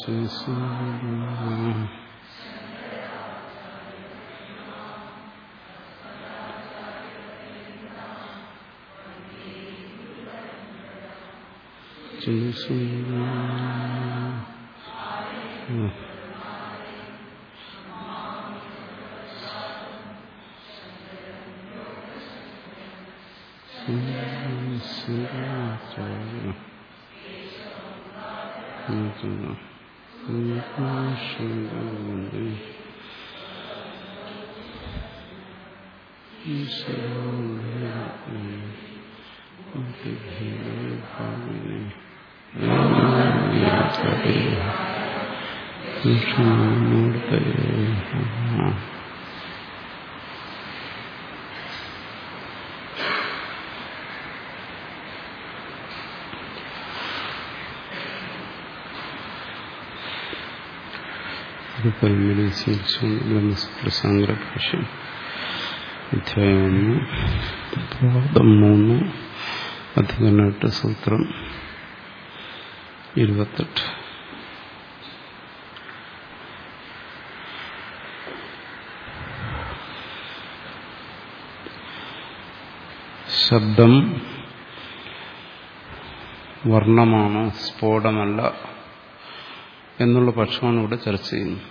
ശ്രീ ബ്രഹ്മസൂത്ര ഭാഷ്യം അധ്യായം ഒന്ന് പാദം മൂന്ന് അധികനായിട്ട് സൂത്രം ഇരുപത്തെട്ട് ശബ്ദം വർണ്ണമാണ് സ്ഫോടമല്ല എന്നുള്ള പക്ഷമാണ് ഇവിടെ ചർച്ച ചെയ്യുന്നത്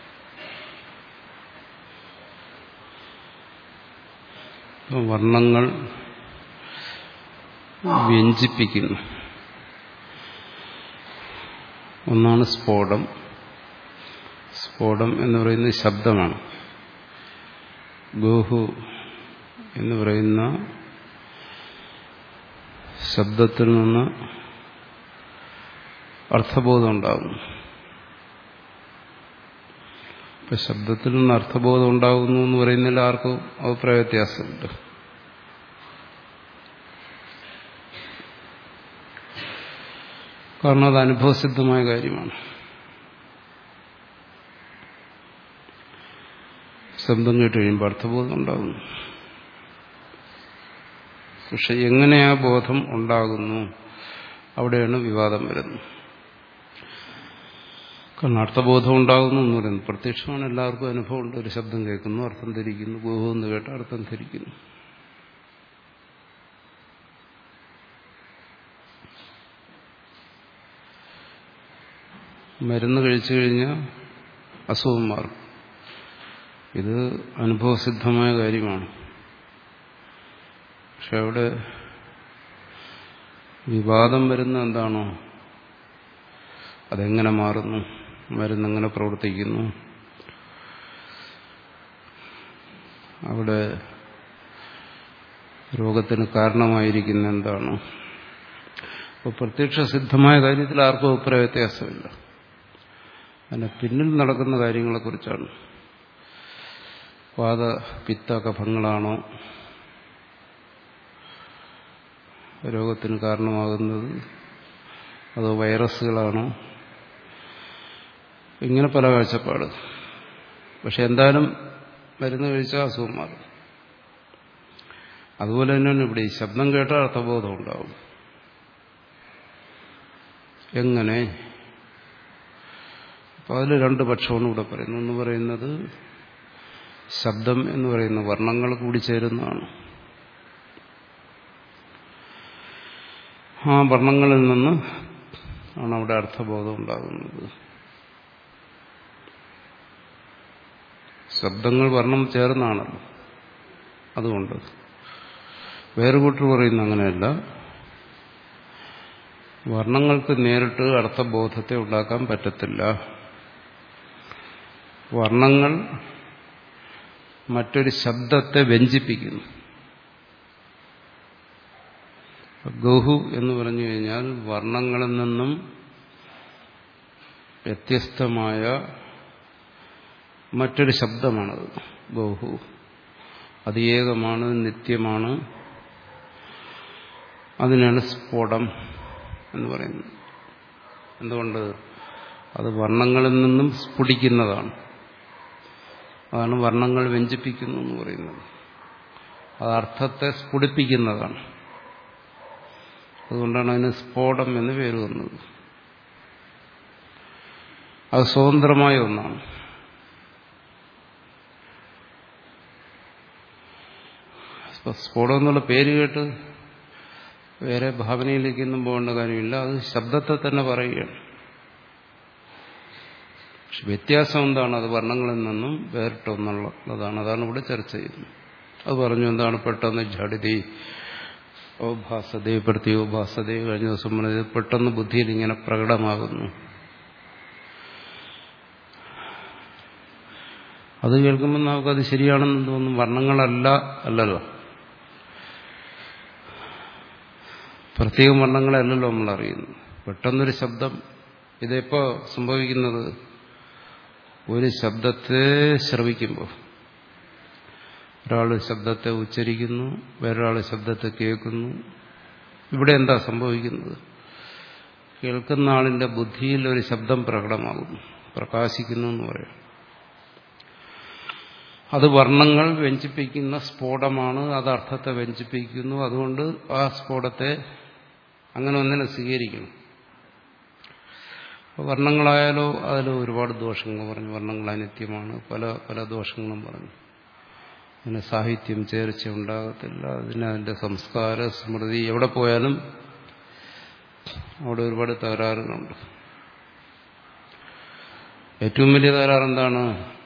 വർണ്ണങ്ങൾ വ്യഞ്ചിപ്പിക്കുന്നു ഒന്നാണ് സ്ഫോടം സ്ഫോടം എന്ന് പറയുന്നത് ശബ്ദമാണ് ഗോഹു എന്ന് പറയുന്ന ശബ്ദത്തിൽ നിന്ന് അർത്ഥബോധം ഉണ്ടാകും ഇപ്പൊ ശബ്ദത്തിൽ നിന്ന് അർത്ഥബോധം ഉണ്ടാകുന്നു എന്ന് പറയുന്നതിൽ ആർക്കും അഭിപ്രായ വ്യത്യാസമുണ്ട് കാരണം അത് അനുഭവസിദ്ധമായ കാര്യമാണ് ശബ്ദം കേട്ട് കഴിയുമ്പോൾ അർത്ഥബോധം ഉണ്ടാകുന്നു പക്ഷെ എങ്ങനെ ആ ബോധം ഉണ്ടാകുന്നു അവിടെയാണ് വിവാദം വരുന്നത് കാരണം അർത്ഥബോധം ഉണ്ടാകുന്നു എന്ന് പറയുന്നു പ്രത്യക്ഷമാണ് എല്ലാവർക്കും അനുഭവമുണ്ട് ഒരു ശബ്ദം കേൾക്കുന്നു അർത്ഥം ധരിക്കുന്നു ഗോഹു എന്ന് കേട്ട് അർത്ഥം ധരിക്കുന്നു മരുന്ന് കഴിച്ചു കഴിഞ്ഞാൽ അസുഖം മാറും ഇത് അനുഭവസിദ്ധമായ കാര്യമാണ് പക്ഷെ അവിടെ വിവാദം വരുന്ന എന്താണോ അതെങ്ങനെ മാറുന്നു മരുന്നെങ്ങനെ പ്രവർത്തിക്കുന്നു അവിടെ രോഗത്തിന് കാരണമായിരിക്കുന്ന എന്താണ് അപ്പോൾ പ്രത്യക്ഷ സിദ്ധമായ കാര്യത്തിൽ ആർക്കും അഭിപ്രായ വ്യത്യാസമില്ല അതിന്റെ പിന്നിൽ നടക്കുന്ന കാര്യങ്ങളെക്കുറിച്ചാണ് വാദ പിത്ത കഫങ്ങളാണോ രോഗത്തിന് കാരണമാകുന്നത് അതോ വൈറസുകളാണോ ഇങ്ങനെ പല കാഴ്ചപ്പാട് പക്ഷെ എന്തായാലും മരുന്ന് കഴിച്ചാൽ അസുഖം മാറും അതുപോലെ തന്നെയാണ് ഇവിടെ ഈ ശബ്ദം കേട്ടാൽ അർത്ഥബോധം ഉണ്ടാവും എങ്ങനെ അപ്പൊ അതിൽ രണ്ട് പക്ഷമാണ് ഇവിടെ പറയുന്നത് ഒന്ന് പറയുന്നത് ശബ്ദം എന്ന് പറയുന്ന വർണ്ണങ്ങൾ കൂടി ചേരുന്നതാണ് ആ വർണ്ണങ്ങളിൽ നിന്ന് ആണ് അവിടെ അർത്ഥബോധം ഉണ്ടാകുന്നത് ശബ്ദങ്ങൾ വർണ്ണം ചേർന്നാണല്ലോ അതുകൊണ്ട് വേറെ കൂട്ടർ പറയുന്ന അങ്ങനെയല്ല വർണ്ണങ്ങൾക്ക് നേരിട്ട് അർത്ഥബോധത്തെ ഉണ്ടാക്കാൻ പറ്റത്തില്ല വർണ്ണങ്ങൾ മറ്റൊരു ശബ്ദത്തെ വ്യഞ്ചിപ്പിക്കുന്നു ഗൗഹു എന്ന് പറഞ്ഞു കഴിഞ്ഞാൽ വർണ്ണങ്ങളിൽ നിന്നും വ്യത്യസ്തമായ മറ്റൊരു ശബ്ദമാണത് ഗൗഹു അത് ഏകമാണ് നിത്യമാണ് അതിനാണ് സ്ഫോടം എന്ന് പറയുന്നത് എന്തുകൊണ്ട് അത് വർണ്ണങ്ങളിൽ നിന്നും സ്ഫുടിക്കുന്നതാണ് അതാണ് വർണ്ണങ്ങൾ വ്യഞ്ചിപ്പിക്കുന്നു എന്ന് പറയുന്നത് അത് അർത്ഥത്തെ സ്ഫുടിപ്പിക്കുന്നതാണ് അതുകൊണ്ടാണ് അതിന് സ്ഫോടം എന്ന് പേര് വന്നത് അത് സ്വതന്ത്രമായ ഒന്നാണ് സ്ഫോടം എന്നുള്ള പേര് കേട്ട് വേറെ ഭാവനയിലേക്കൊന്നും പോകേണ്ട കാര്യമില്ല അത് ശബ്ദത്തെ തന്നെ പറയുകയാണ് പക്ഷെ വ്യത്യാസം എന്താണ് അത് വർണ്ണങ്ങളിൽ നിന്നും വേറിട്ടൊന്നുള്ളതാണ് അതാണ് ഇവിടെ ചർച്ച ചെയ്യുന്നത് അത് പറഞ്ഞു എന്താണ് പെട്ടെന്ന് ജഡിതി ഓഭാസതേ പ്രത്യോഭാസതേ കഴിഞ്ഞ ദിവസം പറഞ്ഞത് പെട്ടെന്ന് ബുദ്ധിയിൽ ഇങ്ങനെ പ്രകടമാകുന്നു അത് കേൾക്കുമ്പോൾ നമുക്കത് ശരിയാണെന്ന് തോന്നും വർണ്ണങ്ങളല്ല അല്ലല്ലോ പ്രത്യേകം വർണ്ണങ്ങളല്ലല്ലോ നമ്മൾ അറിയുന്നത് പെട്ടെന്നൊരു ശബ്ദം ഇതെപ്പോ സംഭവിക്കുന്നത് ഒരു ശബ്ദത്തെ ശ്രവിക്കുമ്പോൾ ഒരാൾ ശബ്ദത്തെ ഉച്ചരിക്കുന്നു വേറൊരാൾ ശബ്ദത്തെ കേൾക്കുന്നു ഇവിടെ എന്താ സംഭവിക്കുന്നത് കേൾക്കുന്ന ആളിന്റെ ബുദ്ധിയിൽ ഒരു ശബ്ദം പ്രകടമാകുന്നു പ്രകാശിക്കുന്നു എന്ന് പറയാം അത് വർണ്ണങ്ങൾ വ്യഞ്ചിപ്പിക്കുന്ന സ്ഫോടമാണ് അത് അർത്ഥത്തെ വ്യഞ്ചിപ്പിക്കുന്നു അതുകൊണ്ട് ആ സ്ഫോടത്തെ അങ്ങനെ ഒന്നിനെ സ്വീകരിക്കണം വർണ്ണങ്ങളായാലോ അതിൽ ഒരുപാട് ദോഷങ്ങൾ പറഞ്ഞു വർണ്ണങ്ങൾ അനിത്യമാണ് പല പല ദോഷങ്ങളും പറഞ്ഞു അതിന് സാഹിത്യം ചേർച്ച ഉണ്ടാകത്തില്ല അതിന് അതിന്റെ സംസ്കാര സ്മൃതി എവിടെ പോയാലും അവിടെ ഒരുപാട് തകരാറുകളുണ്ട് ഏറ്റവും വലിയ തകരാറ് എന്താണ്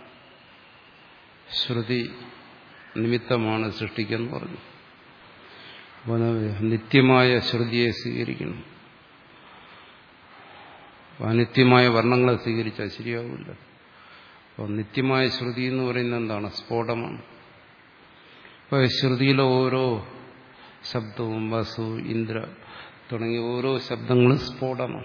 ശ്രുതി നിമിത്തമാണ് സൃഷ്ടിക്കെന്ന് പറഞ്ഞു അപ്പോൾ നിത്യമായ ശ്രുതിയെ സ്വീകരിക്കണം അനിത്യമായ വർണ്ണങ്ങളെ സ്വീകരിച്ചാൽ ശരിയാവില്ല അപ്പോൾ നിത്യമായ ശ്രുതി എന്ന് പറയുന്നത് എന്താണ് സ്ഫോടമാണ് അപ്പോൾ ശ്രുതിയിലെ ഓരോ ശബ്ദവും വസു ഇന്ദ്ര തുടങ്ങിയ ഓരോ ശബ്ദങ്ങളും സ്ഫോടമാണ്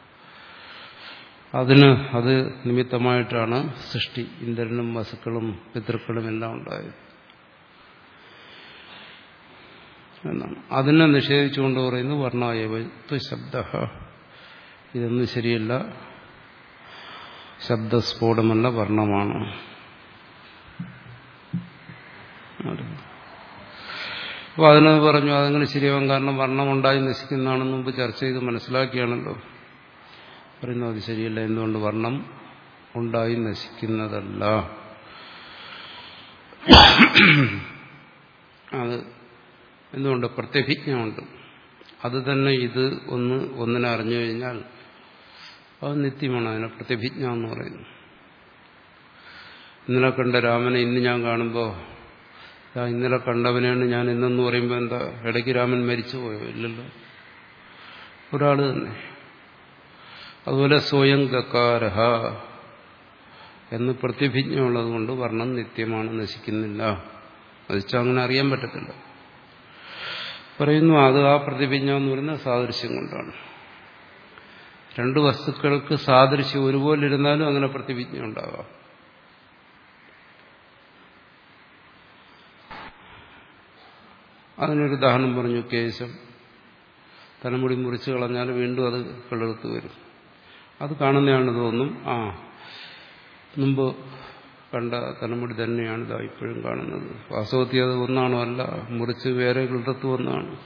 അതിന് അത് നിമിത്തമായിട്ടാണ് സൃഷ്ടി ഇന്ദ്രനും വസുക്കളും പിതൃക്കളും എല്ലാം ഉണ്ടായത് എന്നാണ് അതിനെ നിഷേധിച്ചുകൊണ്ട് പറയുന്നു വർണ്ണായവത്വ ശബ്ദ ഇതൊന്നും ശരിയല്ല ശബ്ദസ്ഫോടമല്ല വർണ്ണമാണ് അപ്പോൾ അതിനത് പറഞ്ഞു അതങ്ങനെ ശരിയാവാൻ കാരണം വർണ്ണമുണ്ടായി നശിക്കുന്നതാണെന്ന് മുമ്പ് ചർച്ച ചെയ്ത് മനസ്സിലാക്കിയാണല്ലോ പറയുന്നു അത് ശരിയല്ല എന്തുകൊണ്ട് വർണ്ണം ഉണ്ടായി നശിക്കുന്നതല്ല അത് എന്തുകൊണ്ട് പ്രത്യഭിജ്ഞ ഉണ്ട് അത് തന്നെ ഇത് ഒന്ന് ഒന്നിനെ അറിഞ്ഞു കഴിഞ്ഞാൽ അത് നിത്യമാണ് അതിനെ പ്രത്യഭിജ്ഞ എന്ന് പറയുന്നു ഇന്നലെ കണ്ട രാമനെ ഇന്ന് ഞാൻ കാണുമ്പോൾ ഇന്നലെ കണ്ടവനെയാണ് ഞാൻ ഇന്നെന്ന് പറയുമ്പോൾ എന്താ ഇടയ്ക്ക് രാമൻ മരിച്ചു പോയോ ഇല്ലല്ലോ ഒരാൾ തന്നെ അതുപോലെ സ്വയം ഗക്കാരഹ എന്ന് പ്രതിഭിജ്ഞ ഉള്ളതുകൊണ്ട് വർണ്ണം നിത്യമാണ് നശിക്കുന്നില്ല നശിച്ചാൽ അങ്ങനെ അറിയാൻ പറ്റത്തില്ല പറയുന്നു അത് ആ പ്രതിഭിജ്ഞ എന്ന് പറയുന്ന സാദൃശ്യം കൊണ്ടാണ് രണ്ട് വസ്തുക്കൾക്ക് സാദൃശ്യം ഒരുപോലെ ഇരുന്നാലും അങ്ങനെ പ്രതിഭിജ്ഞ ഉണ്ടാകാം അതിനൊരു ഉദാഹരണം പറഞ്ഞു കേശം തലമുടി മുറിച്ച് കളഞ്ഞാൽ വീണ്ടും അത് കിളർത്ത് വരും അത് കാണുന്നതാണ് തോന്നും ആ മുമ്പ് കണ്ട തലമുടി തന്നെയാണ് ഇതാ ഇപ്പോഴും കാണുന്നത് വാസ്തവത്തിൽ അത് ഒന്നാണോ അല്ല മുറിച്ച് വേറെ കിളർത്ത് വന്നാണ്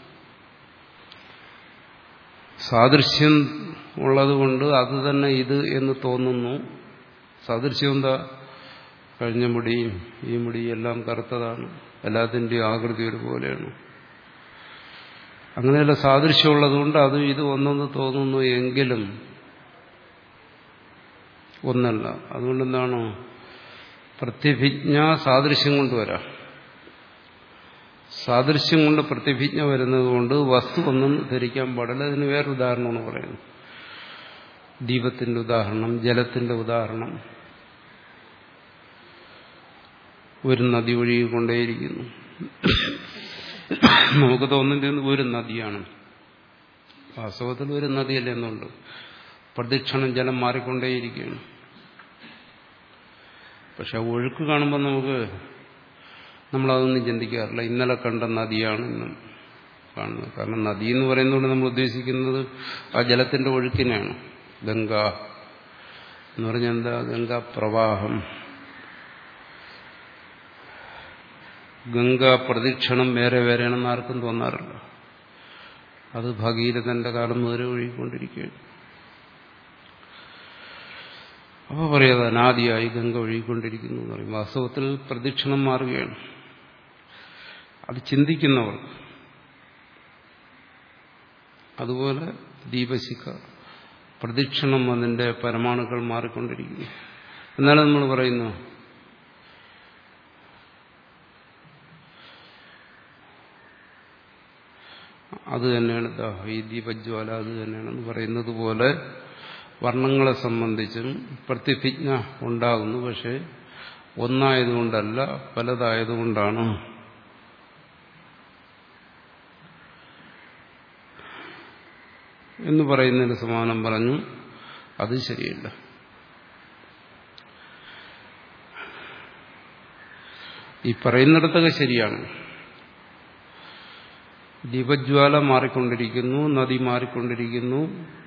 സാദൃശ്യം ഉള്ളതുകൊണ്ട് അത് തന്നെ ഇത് എന്ന് തോന്നുന്നു സാദൃശ്യം എന്താ കഴിഞ്ഞ മുടിയും ഈ മുടിയും എല്ലാം കറുത്തതാണ് എല്ലാത്തിൻ്റെയും ആകൃതി ഒരുപോലെയാണ് അങ്ങനെയല്ല സാദൃശ്യമുള്ളതുകൊണ്ട് അത് ഇത് ഒന്നെന്ന് തോന്നുന്നു എങ്കിലും ഒന്നല്ല അതുകൊണ്ടെന്താണോ പ്രത്യഭിജ്ഞ സാദൃശ്യം കൊണ്ട് വരാം സാദൃശ്യം കൊണ്ട് പ്രത്യഭിജ്ഞ വരുന്നത് കൊണ്ട് വസ്തു ഒന്നും ധരിക്കാൻ പാടില്ല അതിന് വേറൊരു ഉദാഹരണമാണ് പറയുന്നത് ദീപത്തിന്റെ ഉദാഹരണം ജലത്തിന്റെ ഉദാഹരണം ഒരു നദി ഒഴുകിക്കൊണ്ടേയിരിക്കുന്നു നമുക്ക് തോന്നുന്നത് ഒരു നദിയാണ് വാസ്തവത്തിൽ ഒരു നദിയല്ല എന്നുണ്ട് പ്രദക്ഷിണം ജലം മാറിക്കൊണ്ടേയിരിക്കുകയാണ് പക്ഷെ ഒഴുക്ക് കാണുമ്പോൾ നമുക്ക് നമ്മളതൊന്നും ചിന്തിക്കാറില്ല ഇന്നലെ കണ്ട നദിയാണ് ഇന്നും കാണുന്നത് കാരണം നദി എന്ന് പറയുന്നതുകൊണ്ട് നമ്മൾ ഉദ്ദേശിക്കുന്നത് ആ ജലത്തിന്റെ ഒഴുക്കിനെയാണ് ഗംഗ എന്ന് പറഞ്ഞാൽ എന്താ ഗംഗാ പ്രവാഹം ഗംഗ പ്രദക്ഷിണം വേറെ വേറെയാണെന്ന് ആർക്കും തോന്നാറില്ല അത് ഭഗീരഥന്റെ കാലം മുതൽ ഒഴുകിക്കൊണ്ടിരിക്കുകയാണ് അപ്പോൾ പറയാതെ അനാദിയായി ഗംഗ ഒഴുകിക്കൊണ്ടിരിക്കുന്നു എന്ന് പറയും വാസ്തവത്തിൽ പ്രദക്ഷിണം മാറുകയാണ് അത് ചിന്തിക്കുന്നവർ അതുപോലെ ദീപശിഖ പ്രദക്ഷിണം അതിന്റെ പരമാണുക്കൾ മാറിക്കൊണ്ടിരിക്കുന്നു എന്നാലും നമ്മൾ പറയുന്നു അത് തന്നെയാണ് ദാ ഈ ദീപജ്വാല അത് തന്നെയാണെന്ന് പറയുന്നത് പോലെ വർണ്ണങ്ങളെ സംബന്ധിച്ചും പ്രതിഭിജ്ഞ ഉണ്ടാകുന്നു പക്ഷെ ഒന്നായതുകൊണ്ടല്ല പലതായതുകൊണ്ടാണ് എന്ന് പറയുന്നതിന് സമാനം പറഞ്ഞു അത് ശരിയല്ല ഈ പറയുന്നിടത്തൊക്കെ ശരിയാണ് ദീപജ്വാല മാറിക്കൊണ്ടിരിക്കുന്നു നദി മാറിക്കൊണ്ടിരിക്കുന്നു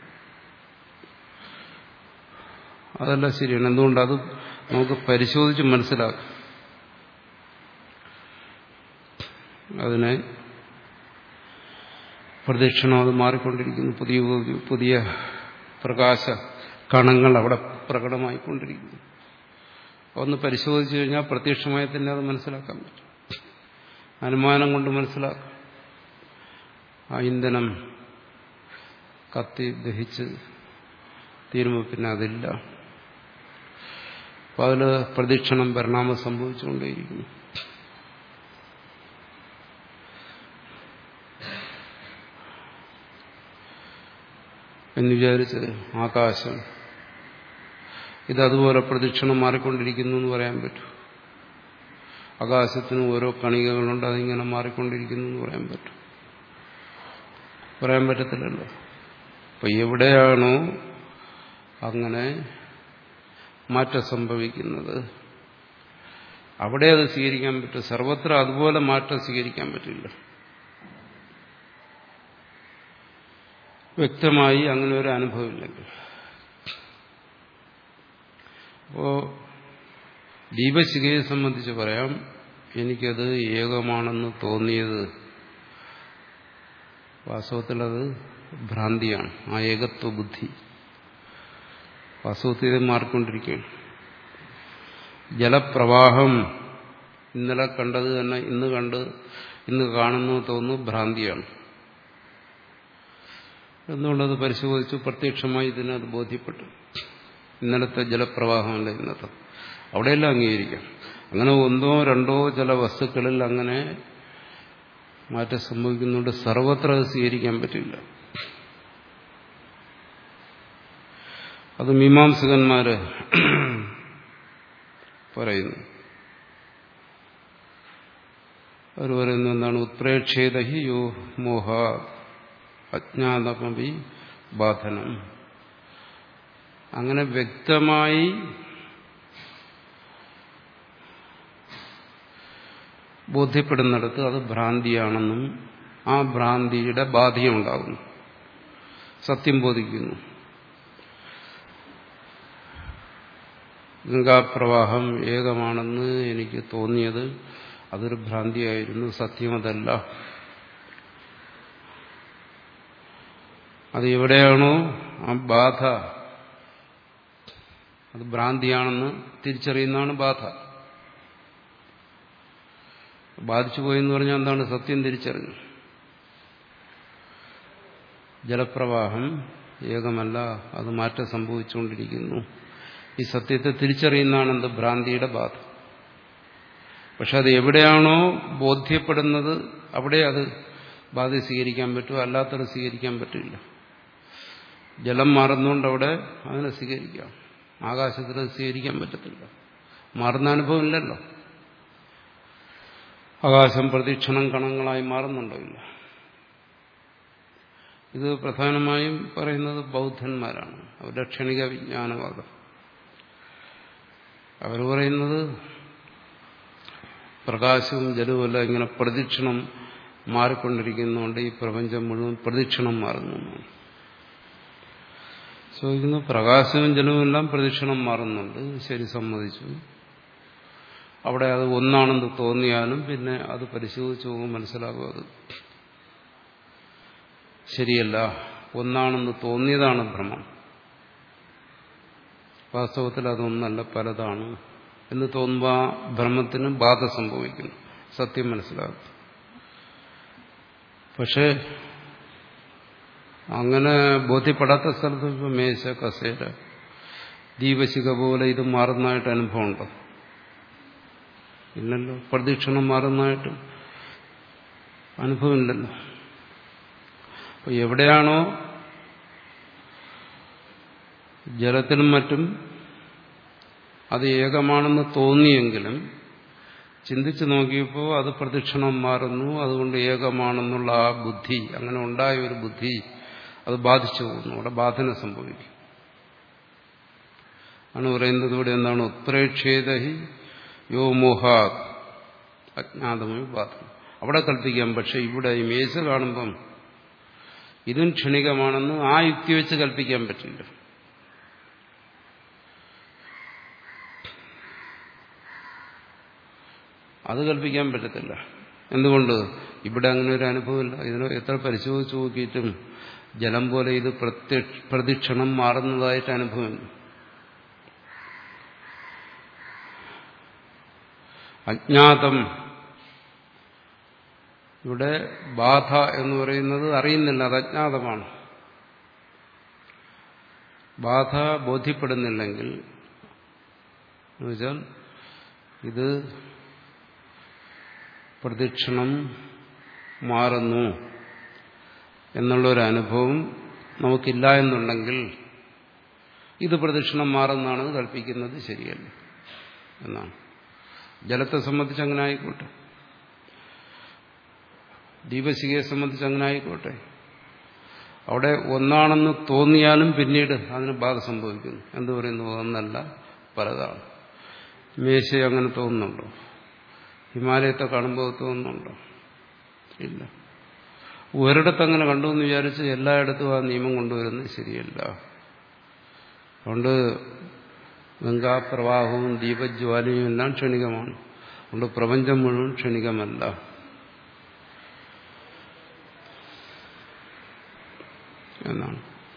അതെല്ലാം ശരിയാണ് എന്തുകൊണ്ട് അത് നമുക്ക് പരിശോധിച്ച് മനസ്സിലാക്കാം അതിനെ പ്രദക്ഷിണം അത് മാറിക്കൊണ്ടിരിക്കുന്നു പുതിയ പുതിയ പ്രകാശ കണങ്ങൾ അവിടെ പ്രകടമായിക്കൊണ്ടിരിക്കുന്നു ഒന്ന് പരിശോധിച്ചു കഴിഞ്ഞാൽ പ്രത്യക്ഷമായി തന്നെ അത് മനസ്സിലാക്കാൻ പറ്റും അനുമാനം കൊണ്ട് മനസ്സിലാക്കാം ആ ഇന്ധനം കത്തി ദഹിച്ച് തീരുമ്പോൾ പിന്നെ അതില്ല അപ്പോൾ അതിൽ പ്രദക്ഷിണം പരിണാമം സംഭവിച്ചുകൊണ്ടേയിരിക്കുന്നു എന്ന് വിചാരിച്ച് ആകാശം ഇതതുപോലെ പ്രദക്ഷിണം മാറിക്കൊണ്ടിരിക്കുന്നു എന്ന് പറയാൻ പറ്റും ആകാശത്തിന് ഓരോ കണികകളുണ്ട് അതിങ്ങനെ മാറിക്കൊണ്ടിരിക്കുന്നു എന്ന് പറയാൻ പറ്റും പറയാൻ പറ്റത്തില്ലല്ലോ അപ്പൊ എവിടെയാണോ അങ്ങനെ മാറ്റം സംഭവിക്കുന്നത് അവിടെ അത് സ്വീകരിക്കാൻ പറ്റും സർവത്ര അതുപോലെ മാറ്റം സ്വീകരിക്കാൻ പറ്റില്ല വ്യക്തമായി അങ്ങനെ ഒരു അനുഭവമില്ലെങ്കിൽ അപ്പോ ദീപശിഖയെ സംബന്ധിച്ച് പറയാം എനിക്കത് ഏകമാണെന്ന് തോന്നിയത് വാസ്തവത്തിൽ അത് ഭ്രാന്തിയാണ് ആ ഏകത്വ ബുദ്ധി വാസ്തവത്തിൽ ഇത് മാറിക്കൊണ്ടിരിക്കുകയാണ് ജലപ്രവാഹം ഇന്നലെ കണ്ടത് തന്നെ ഇന്ന് കണ്ട് ഇന്ന് കാണുന്നു തോന്നുന്നു ഭ്രാന്തിയാണ് എന്നുള്ളത് പരിശോധിച്ചു പ്രത്യക്ഷമായി ഇതിനത് ബോധ്യപ്പെട്ടു ഇന്നലത്തെ ജലപ്രവാഹമല്ല ഇന്നത്തെ അവിടെയെല്ലാം അംഗീകരിക്കാം അങ്ങനെ ഒന്നോ രണ്ടോ ചില വസ്തുക്കളിൽ അങ്ങനെ മാറ്റം സംഭവിക്കുന്നുണ്ട് സർവത്ര അത് സ്വീകരിക്കാൻ പറ്റില്ല അത് മീമാംസകന്മാര് പറയുന്നു അവർ പറയുന്നത് എന്താണ് ഉത്പ്രേക്ഷേത ഹി യോ മോഹ അജ്ഞാതമപി ബാധനം അങ്ങനെ വ്യക്തമായി ബോധ്യപ്പെടുന്നിടത്ത് അത് ഭ്രാന്തിയാണെന്നും ആ ഭ്രാന്തിയുടെ ബാധ്യമുണ്ടാകുന്നു സത്യം ബോധിക്കുന്നു ഗംഗാപ്രവാഹം ഏകമാണെന്ന് എനിക്ക് തോന്നിയത് അതൊരു ഭ്രാന്തിയായിരുന്നു സത്യമതല്ല അത് എവിടെയാണോ ആ ബാധ അത് ഭ്രാന്തിയാണെന്ന് തിരിച്ചറിയുന്നതാണ് ബാധ ബാധിച്ചു പോയെന്ന് പറഞ്ഞാൽ എന്താണ് സത്യം തിരിച്ചറിഞ്ഞു ജലപ്രവാഹം ഏകമല്ല അത് മാറ്റം സംഭവിച്ചുകൊണ്ടിരിക്കുന്നു ഈ സത്യത്തെ തിരിച്ചറിയുന്നതാണ് എന്ത് ഭ്രാന്തിയുടെ ബാധ പക്ഷെ അത് എവിടെയാണോ ബോധ്യപ്പെടുന്നത് അവിടെ അത് ബാധ സ്വീകരിക്കാൻ പറ്റും അല്ലാത്തത് സ്വീകരിക്കാൻ പറ്റില്ല ജലം മാറുന്നതുകൊണ്ട് അവിടെ അതിനെ സ്വീകരിക്കാം ആകാശത്തിന് സ്വീകരിക്കാൻ പറ്റത്തില്ല മാറുന്ന അനുഭവം ഇല്ലല്ലോ ആകാശം പ്രതീക്ഷണം കണങ്ങളായി മാറുന്നുണ്ടോ ഇല്ല ഇത് പ്രധാനമായും പറയുന്നത് ബൗദ്ധന്മാരാണ് അവരുടെ ക്ഷണിക വിജ്ഞാനവാദം അവർ പറയുന്നത് പ്രകാശവും ജലവുമെല്ലാം ഇങ്ങനെ പ്രദക്ഷിണം മാറിക്കൊണ്ടിരിക്കുന്നതുകൊണ്ട് ഈ പ്രപഞ്ചം മുഴുവൻ പ്രദക്ഷിണം മാറുന്നു ചോദിക്കുന്നു പ്രകാശവും ജലവും എല്ലാം പ്രദക്ഷിണം മാറുന്നുണ്ട് ശരി സമ്മതിച്ചു അവിടെ അത് ഒന്നാണെന്ന് തോന്നിയാലും പിന്നെ അത് പരിശോധിച്ച് പോകുമ്പോൾ മനസ്സിലാകും അത് ശരിയല്ല ഒന്നാണെന്ന് തോന്നിയതാണ് ഭ്രമം വാസ്തവത്തിൽ അതൊന്നല്ല പലതാണ് എന്ന് തോന്നുമ്പോൾ ആ ഭ്രമത്തിന് ബാധ സംഭവിക്കുന്നു സത്യം മനസ്സിലാക്കും പക്ഷേ അങ്ങനെ ബോധ്യപ്പെടാത്ത സ്ഥലത്ത് ഇപ്പോൾ മേശ കസേര ദീപശിഖ പോലെ ഇത് മാറുന്നതായിട്ട് അനുഭവമുണ്ടോ ഇല്ലല്ലോ പ്രദക്ഷിണം മാറുന്നതായിട്ട് അനുഭവമില്ലല്ലോ അപ്പോൾ എവിടെയാണോ ജലത്തിനും മറ്റും അത് ഏകമാണെന്ന് തോന്നിയെങ്കിലും ചിന്തിച്ചു നോക്കിയപ്പോൾ അത് പ്രദക്ഷിണം മാറുന്നു അതുകൊണ്ട് ഏകമാണെന്നുള്ള ആ ബുദ്ധി അങ്ങനെ ഉണ്ടായ ഒരു ബുദ്ധി അത് ബാധിച്ചു പോകുന്നു അവിടെ ബാധന സംഭവിക്കും ആണ് പറയുന്നത് ഇവിടെ എന്താണ് ഉത്പ്രേക്ഷേതഹി യോ മോഹാ അജ്ഞാതമായി ബാധന അവിടെ കൽപ്പിക്കാം പക്ഷെ ഇവിടെ ഈ മേശ കാണുമ്പം ഇതും ക്ഷണികമാണെന്ന് ആ യുക്തി വെച്ച് കൽപ്പിക്കാൻ പറ്റില്ല അത് കൽപ്പിക്കാൻ പറ്റത്തില്ല എന്തുകൊണ്ട് ഇവിടെ അങ്ങനെ ഒരു അനുഭവമില്ല ഇതിനെ എത്ര പരിശോധിച്ച് നോക്കിയിട്ടും ജലം പോലെ ഇത് പ്രദക്ഷിണം മാറുന്നതായിട്ട് അനുഭവമില്ല അജ്ഞാതം ഇവിടെ ബാധ എന്ന് പറയുന്നത് അറിയുന്നില്ല അത് അജ്ഞാതമാണ് ബാധ ബോധ്യപ്പെടുന്നില്ലെങ്കിൽ എന്നുവെച്ചാൽ ഇത് പ്രദക്ഷിണം മാറുന്നു എന്നുള്ളൊരു അനുഭവം നമുക്കില്ല എന്നുണ്ടെങ്കിൽ ഇത് പ്രദക്ഷിണം മാറുന്നതാണെന്ന് കൽപ്പിക്കുന്നത് ശരിയല്ല എന്നാണ് ജലത്തെ സംബന്ധിച്ച് അങ്ങനെ ആയിക്കോട്ടെ ദീപശികയെ സംബന്ധിച്ച് അങ്ങനെ ആയിക്കോട്ടെ അവിടെ ഒന്നാണെന്ന് തോന്നിയാലും പിന്നീട് അതിന് ബാധ സംഭവിക്കുന്നു എന്ത് പറയുന്നു ഒന്നല്ല പലതാണ് മേശ അങ്ങനെ തോന്നുന്നുണ്ടോ ഹിമാലയത്തെ കാണുമ്പോൾ തോന്നുന്നുണ്ടോ ഇല്ല ഒരിടത്ത് അങ്ങനെ കണ്ടു എന്ന് വിചാരിച്ച് എല്ലായിടത്തും ആ നിയമം കൊണ്ടുവരുന്നത് ശരിയല്ല അതുകൊണ്ട് ഗംഗാപ്രവാഹവും ദീപജ്വാലയും എല്ലാം ക്ഷണികമാണ് അതുകൊണ്ട് പ്രപഞ്ചം മുഴുവൻ ക്ഷണികമല്ല എന്നാണ്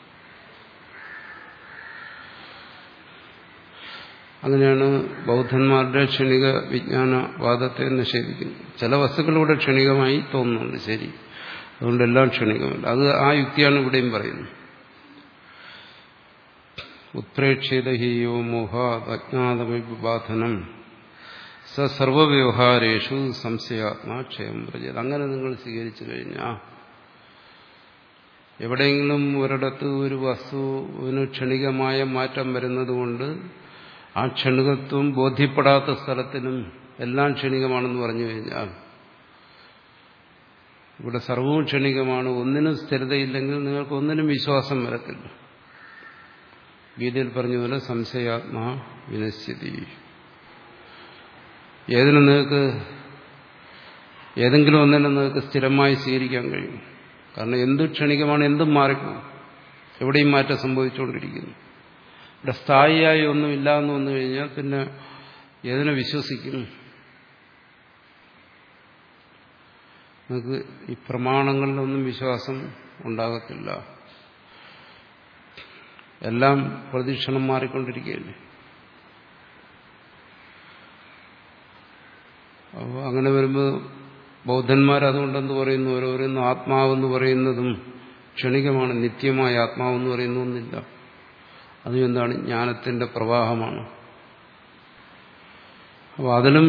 അങ്ങനെയാണ് ബൗദ്ധന്മാരുടെ ക്ഷണിക വിജ്ഞാനവാദത്തെ നിഷേധിക്കുന്നത് ചില വസ്തുക്കളിവിടെ ക്ഷണികമായി തോന്നുന്നുണ്ട് ശരി അതുകൊണ്ട് എല്ലാം ക്ഷണികമല്ല അത് ആ യുക്തിയാണ് ഇവിടെയും പറയുന്നത് ഉത്പ്രേക്ഷിത ഹീയോ മോഹ അജ്ഞാതവിബാധനം സ സർവവ്യവഹാരേഷു സംശയാത്മാ ക്ഷയം പ്രചയത് അങ്ങനെ നിങ്ങൾ സ്വീകരിച്ചു കഴിഞ്ഞാൽ എവിടെയെങ്കിലും ഒരിടത്ത് ഒരു വസ്തുവിന് ക്ഷണികമായ മാറ്റം വരുന്നതുകൊണ്ട് ആ ക്ഷണികത്വം ബോധ്യപ്പെടാത്ത സ്ഥലത്തിനും എല്ലാം ക്ഷണികമാണെന്ന് പറഞ്ഞു കഴിഞ്ഞാൽ ഇവിടെ സർവവും ക്ഷണികമാണ് ഒന്നിനും സ്ഥിരതയില്ലെങ്കിൽ നിങ്ങൾക്ക് ഒന്നിനും വിശ്വാസം വരത്തില്ല ഗീതയിൽ പറഞ്ഞ പോലെ സംശയാത്മാ വിനശ്യതി ഏതിനും നിങ്ങൾക്ക് ഏതെങ്കിലും ഒന്നിനെ നിങ്ങൾക്ക് സ്ഥിരമായി സ്വീകരിക്കാൻ കഴിയും കാരണം എന്ത് ക്ഷണികമാണ് എന്തും മാറിപ്പോകും എവിടെയും മാറ്റം സംഭവിച്ചുകൊണ്ടിരിക്കുന്നു ഇവിടെ സ്ഥായിയായി ഒന്നുമില്ല എന്ന് വന്നു കഴിഞ്ഞാൽ പിന്നെ ഏതിനെ വിശ്വസിക്കും നിങ്ങൾക്ക് ഈ പ്രമാണങ്ങളിലൊന്നും വിശ്വാസം ഉണ്ടാകത്തില്ല എല്ലാം പ്രതീക്ഷണം മാറിക്കൊണ്ടിരിക്കുകയല്ലേ അപ്പോൾ അങ്ങനെ വരുമ്പോൾ ബൗദ്ധന്മാരതുകൊണ്ടെന്ന് പറയുന്നു ഓരോരുന്ന് ആത്മാവെന്ന് പറയുന്നതും ക്ഷണികമാണ് നിത്യമായ ആത്മാവെന്ന് പറയുന്ന ഒന്നില്ല അതും എന്താണ് ജ്ഞാനത്തിന്റെ പ്രവാഹമാണ് അപ്പോൾ അതിലും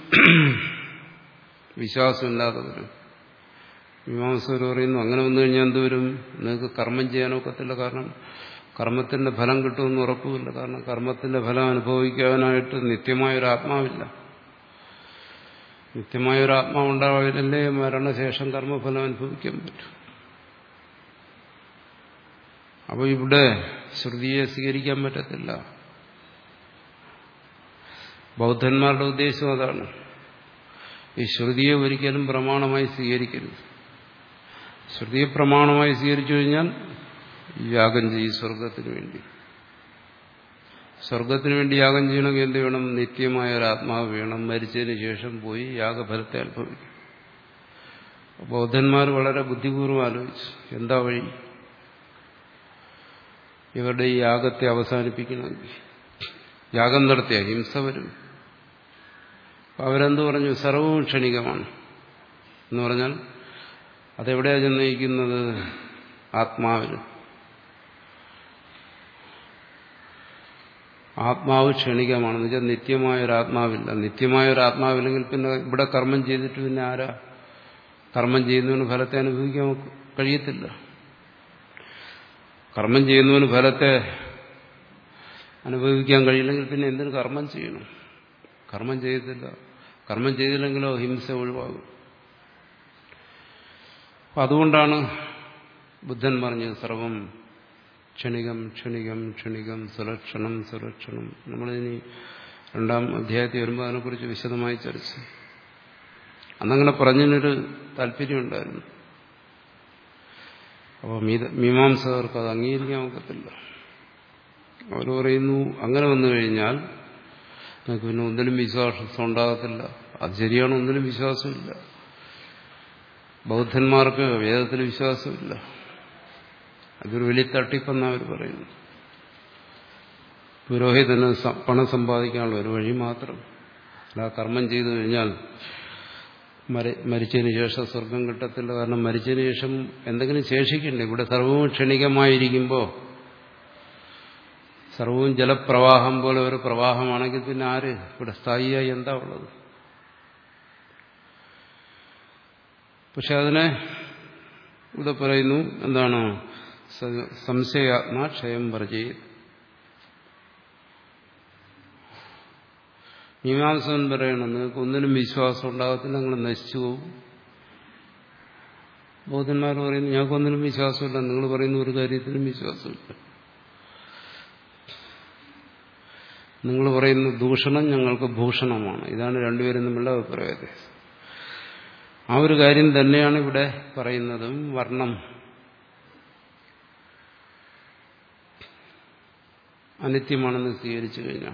വിശ്വാസമില്ലാത്തവരും മീമാംസകർ പറയുന്നു അങ്ങനെ വന്നു കഴിഞ്ഞാൽ എന്തുവരും നിങ്ങൾക്ക് കർമ്മം ചെയ്യാനൊക്കത്തില്ല കാരണം കർമ്മത്തിന്റെ ഫലം കിട്ടുമെന്ന് ഉറപ്പുമില്ല കാരണം കർമ്മത്തിന്റെ ഫലം അനുഭവിക്കാനായിട്ട് നിത്യമായൊരു ആത്മാവില്ല നിത്യമായൊരു ആത്മാവുണ്ടാവില്ലല്ലേ മരണശേഷം കർമ്മഫലം അനുഭവിക്കാൻ പറ്റും അപ്പോൾ ഇവിടെ ശ്രുതിയെ സ്വീകരിക്കാൻ പറ്റത്തില്ല ബൗദ്ധന്മാരുടെ ഉദ്ദേശം അതാണ് ഈ ശ്രുതിയെ ഒരിക്കലും പ്രമാണമായി സ്വീകരിക്കരുത് ശ്രുതിയെ പ്രമാണമായി സ്വീകരിച്ചു കഴിഞ്ഞാൽ യാഗം ചെയ്യും സ്വർഗത്തിന് വേണ്ടി സ്വർഗത്തിന് വേണ്ടി യാഗം ചെയ്യണമെങ്കിൽ എന്ത് വേണം നിത്യമായ ഒരു ആത്മാവ് വേണം മരിച്ചതിന് ശേഷം പോയി യാഗഫലത്തെ അനുഭവിക്കും ബൗദ്ധന്മാർ വളരെ ബുദ്ധിപൂർവ്വം ആലോചിച്ചു എന്താ വഴി ഇവരുടെ ഈ യാഗത്തെ അവസാനിപ്പിക്കണമെങ്കിൽ യാഗം നടത്തിയ ഹിംസ വരും അപ്പൊ അവരെന്ത് പറഞ്ഞു സർവവും ക്ഷണികമാണ് എന്ന് പറഞ്ഞാൽ അതെവിടെയാണ് ചെന്നയിക്കുന്നത് ആത്മാവിൽ ആത്മാവ് ക്ഷണികമാണെന്ന് വെച്ചാൽ നിത്യമായ ഒരു ആത്മാവില്ല നിത്യമായ ഒരു ആത്മാവില്ലെങ്കിൽ പിന്നെ ഇവിടെ കർമ്മം ചെയ്തിട്ട് പിന്നെ ആരാ കർമ്മം ചെയ്യുന്നവന് ഫലത്തെ അനുഭവിക്കാൻ കഴിയത്തില്ല കർമ്മം ചെയ്യുന്നവന് ഫലത്തെ അനുഭവിക്കാൻ കഴിയില്ലെങ്കിൽ പിന്നെ എന്തിനു കർമ്മം ചെയ്യണം കർമ്മം ചെയ്യത്തില്ല കർമ്മം ചെയ്തില്ലെങ്കിലോ ഹിംസ ഒഴിവാകും അപ്പം അതുകൊണ്ടാണ് ബുദ്ധൻ പറഞ്ഞത് സർവം ക്ഷണികം ക്ഷണികം ക്ഷണികം സുലക്ഷണം സുലക്ഷണം നമ്മളിനി രണ്ടാം അധ്യായത്തിൽ വരുമ്പോൾ അതിനെക്കുറിച്ച് വിശദമായി ചർച്ച അന്നങ്ങനെ പറഞ്ഞതിനൊരു താല്പര്യമുണ്ടായിരുന്നു അപ്പോൾ മീമാംസകർക്ക് അത് അംഗീകരിക്കാൻ ഒക്കത്തില്ല അവർ പറയുന്നു അങ്ങനെ വന്നു കഴിഞ്ഞാൽ നിങ്ങൾക്ക് പിന്നെ ഒന്നിലും വിശ്വാസം ഉണ്ടാകത്തില്ല അത് ശരിയാണ് ഒന്നിലും വിശ്വാസമില്ല ബൗദ്ധന്മാർക്ക് വേദത്തിൽ വിശ്വാസമില്ല അതൊരു വലിയ തട്ടിപ്പെന്നാ അവർ പറയുന്നു പുരോഹിതന് പണം സമ്പാദിക്കാനുള്ള ഒരു വഴി മാത്രം അല്ല കർമ്മം ചെയ്തു കഴിഞ്ഞാൽ മരിച്ചതിന് ശേഷം സ്വർഗം കിട്ടത്തില്ല കാരണം മരിച്ചതിന് ശേഷം എന്തെങ്കിലും ശേഷിക്കണ്ടേ ഇവിടെ സർവവും ക്ഷണികമായിരിക്കുമ്പോൾ സർവവും ജലപ്രവാഹം പോലെ ഒരു പ്രവാഹമാണെങ്കിൽ പിന്നെ ആര് ഇവിടെ സ്ഥായിയായി എന്താ ഉള്ളത് പക്ഷെ അതിനെ ഇവിടെ പറയുന്നു എന്താണ് സംശയാത്മാ ക്ഷയം വർജയത് മീമാംസകൻ പറയണം നിങ്ങൾക്ക് ഒന്നിനും വിശ്വാസം ഉണ്ടാകത്തില്ല നിങ്ങൾ നശിച്ചു പോകും ബൗദ്ധന്മാർ പറയുന്നു ഞങ്ങൾക്കൊന്നിനും വിശ്വാസമില്ല നിങ്ങൾ പറയുന്ന ഒരു കാര്യത്തിനും വിശ്വാസമില്ല നിങ്ങൾ പറയുന്ന ദൂഷണം ഞങ്ങൾക്ക് ഭൂഷണമാണ് ഇതാണ് രണ്ടുപേരും തമ്മിലുള്ള അഭിപ്രായത്തെ ആ ഒരു കാര്യം തന്നെയാണ് ഇവിടെ പറയുന്നതും വർണ്ണം അനിത്യമാണെന്ന് സ്വീകരിച്ചു കഴിഞ്ഞാൽ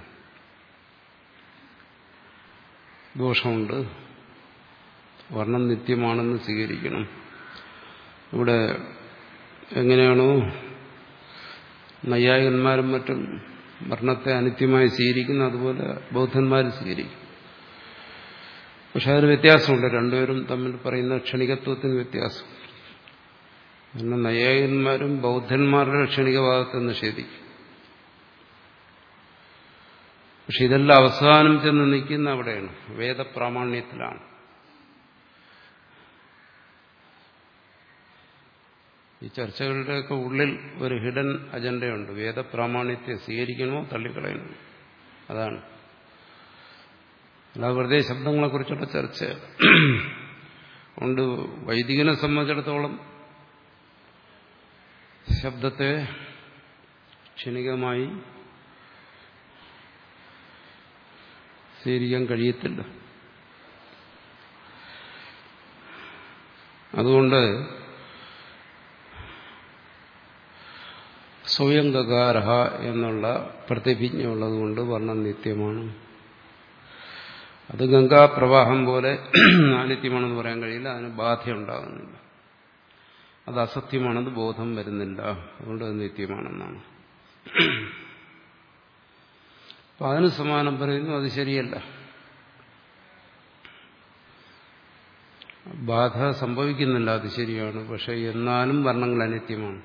ദോഷമുണ്ട് വർണ്ണം നിത്യമാണെന്ന് സ്വീകരിക്കണം ഇവിടെ എങ്ങനെയാണോ നൈയായികന്മാരും മറ്റും വർണ്ണത്തെ അനിത്യമായി സ്വീകരിക്കുന്നു അതുപോലെ ബൗദ്ധന്മാരും സ്വീകരിക്കും പക്ഷെ അതിന് വ്യത്യാസമുണ്ട് രണ്ടുപേരും തമ്മിൽ പറയുന്ന ക്ഷണികത്വത്തിന് വ്യത്യാസം കാരണം നൈയായികന്മാരും ബൗദ്ധന്മാരുടെ ക്ഷണികഭാഗത്തെ നിഷേധിക്കും പക്ഷെ ഇതെല്ലാം അവസാനം ചെന്ന് നിൽക്കുന്ന അവിടെയാണ് വേദപ്രാമാണ്യത്തിലാണ് ഈ ചർച്ചകളുടെയൊക്കെ ഉള്ളിൽ ഒരു ഹിഡൻ അജണ്ടയുണ്ട് വേദപ്രാമാണ്യത്തെ സ്വീകരിക്കണമോ തള്ളിക്കളയണമോ അതാണ് അല്ല വെറുതെ ശബ്ദങ്ങളെക്കുറിച്ചുള്ള ചർച്ച കൊണ്ട് വൈദികനെ സംബന്ധിച്ചിടത്തോളം ശബ്ദത്തെ ക്ഷണികമായി സ്വീകരിക്കാൻ കഴിയത്തില്ല അതുകൊണ്ട് സ്വയം ഗകാരഹ എന്നുള്ള പ്രതിഭിജ്ഞ ഉള്ളതുകൊണ്ട് വർണ്ണം നിത്യമാണ് അത് ഗംഗാപ്രവാഹം പോലെ അനിത്യമാണെന്ന് പറയാൻ കഴിയില്ല അതിന് ബാധയുണ്ടാകുന്നില്ല അത് അസത്യമാണെന്ന് ബോധം വരുന്നില്ല അതുകൊണ്ട് അത് നിത്യമാണെന്നാണ് അപ്പൊ അതിന് സമാനം പറയുന്നു അത് ശരിയല്ല ബാധ സംഭവിക്കുന്നില്ല അത് ശരിയാണ് പക്ഷെ എന്നാലും വർണ്ണങ്ങൾ അനിത്യമാണ്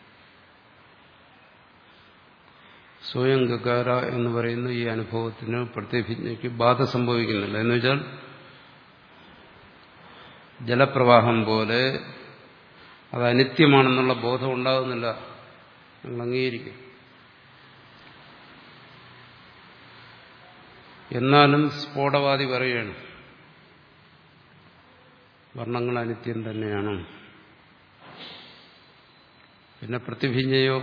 സ്വയം ഗകാര എന്ന് പറയുന്ന ഈ അനുഭവത്തിന് പ്രത്യഭിജ്ഞയ്ക്ക് ബാധ സംഭവിക്കുന്നില്ല എന്ന് വെച്ചാൽ ജലപ്രവാഹം പോലെ അത് അനിത്യമാണെന്നുള്ള ബോധം ഉണ്ടാകുന്നില്ല നിങ്ങൾ അംഗീകരിക്കും എന്നാലും സ്ഫോടവാദി പറയുകയാണ് വർണ്ണങ്ങൾ അനിത്യം തന്നെയാണ് പിന്നെ പ്രതിഭിജ്ഞയോ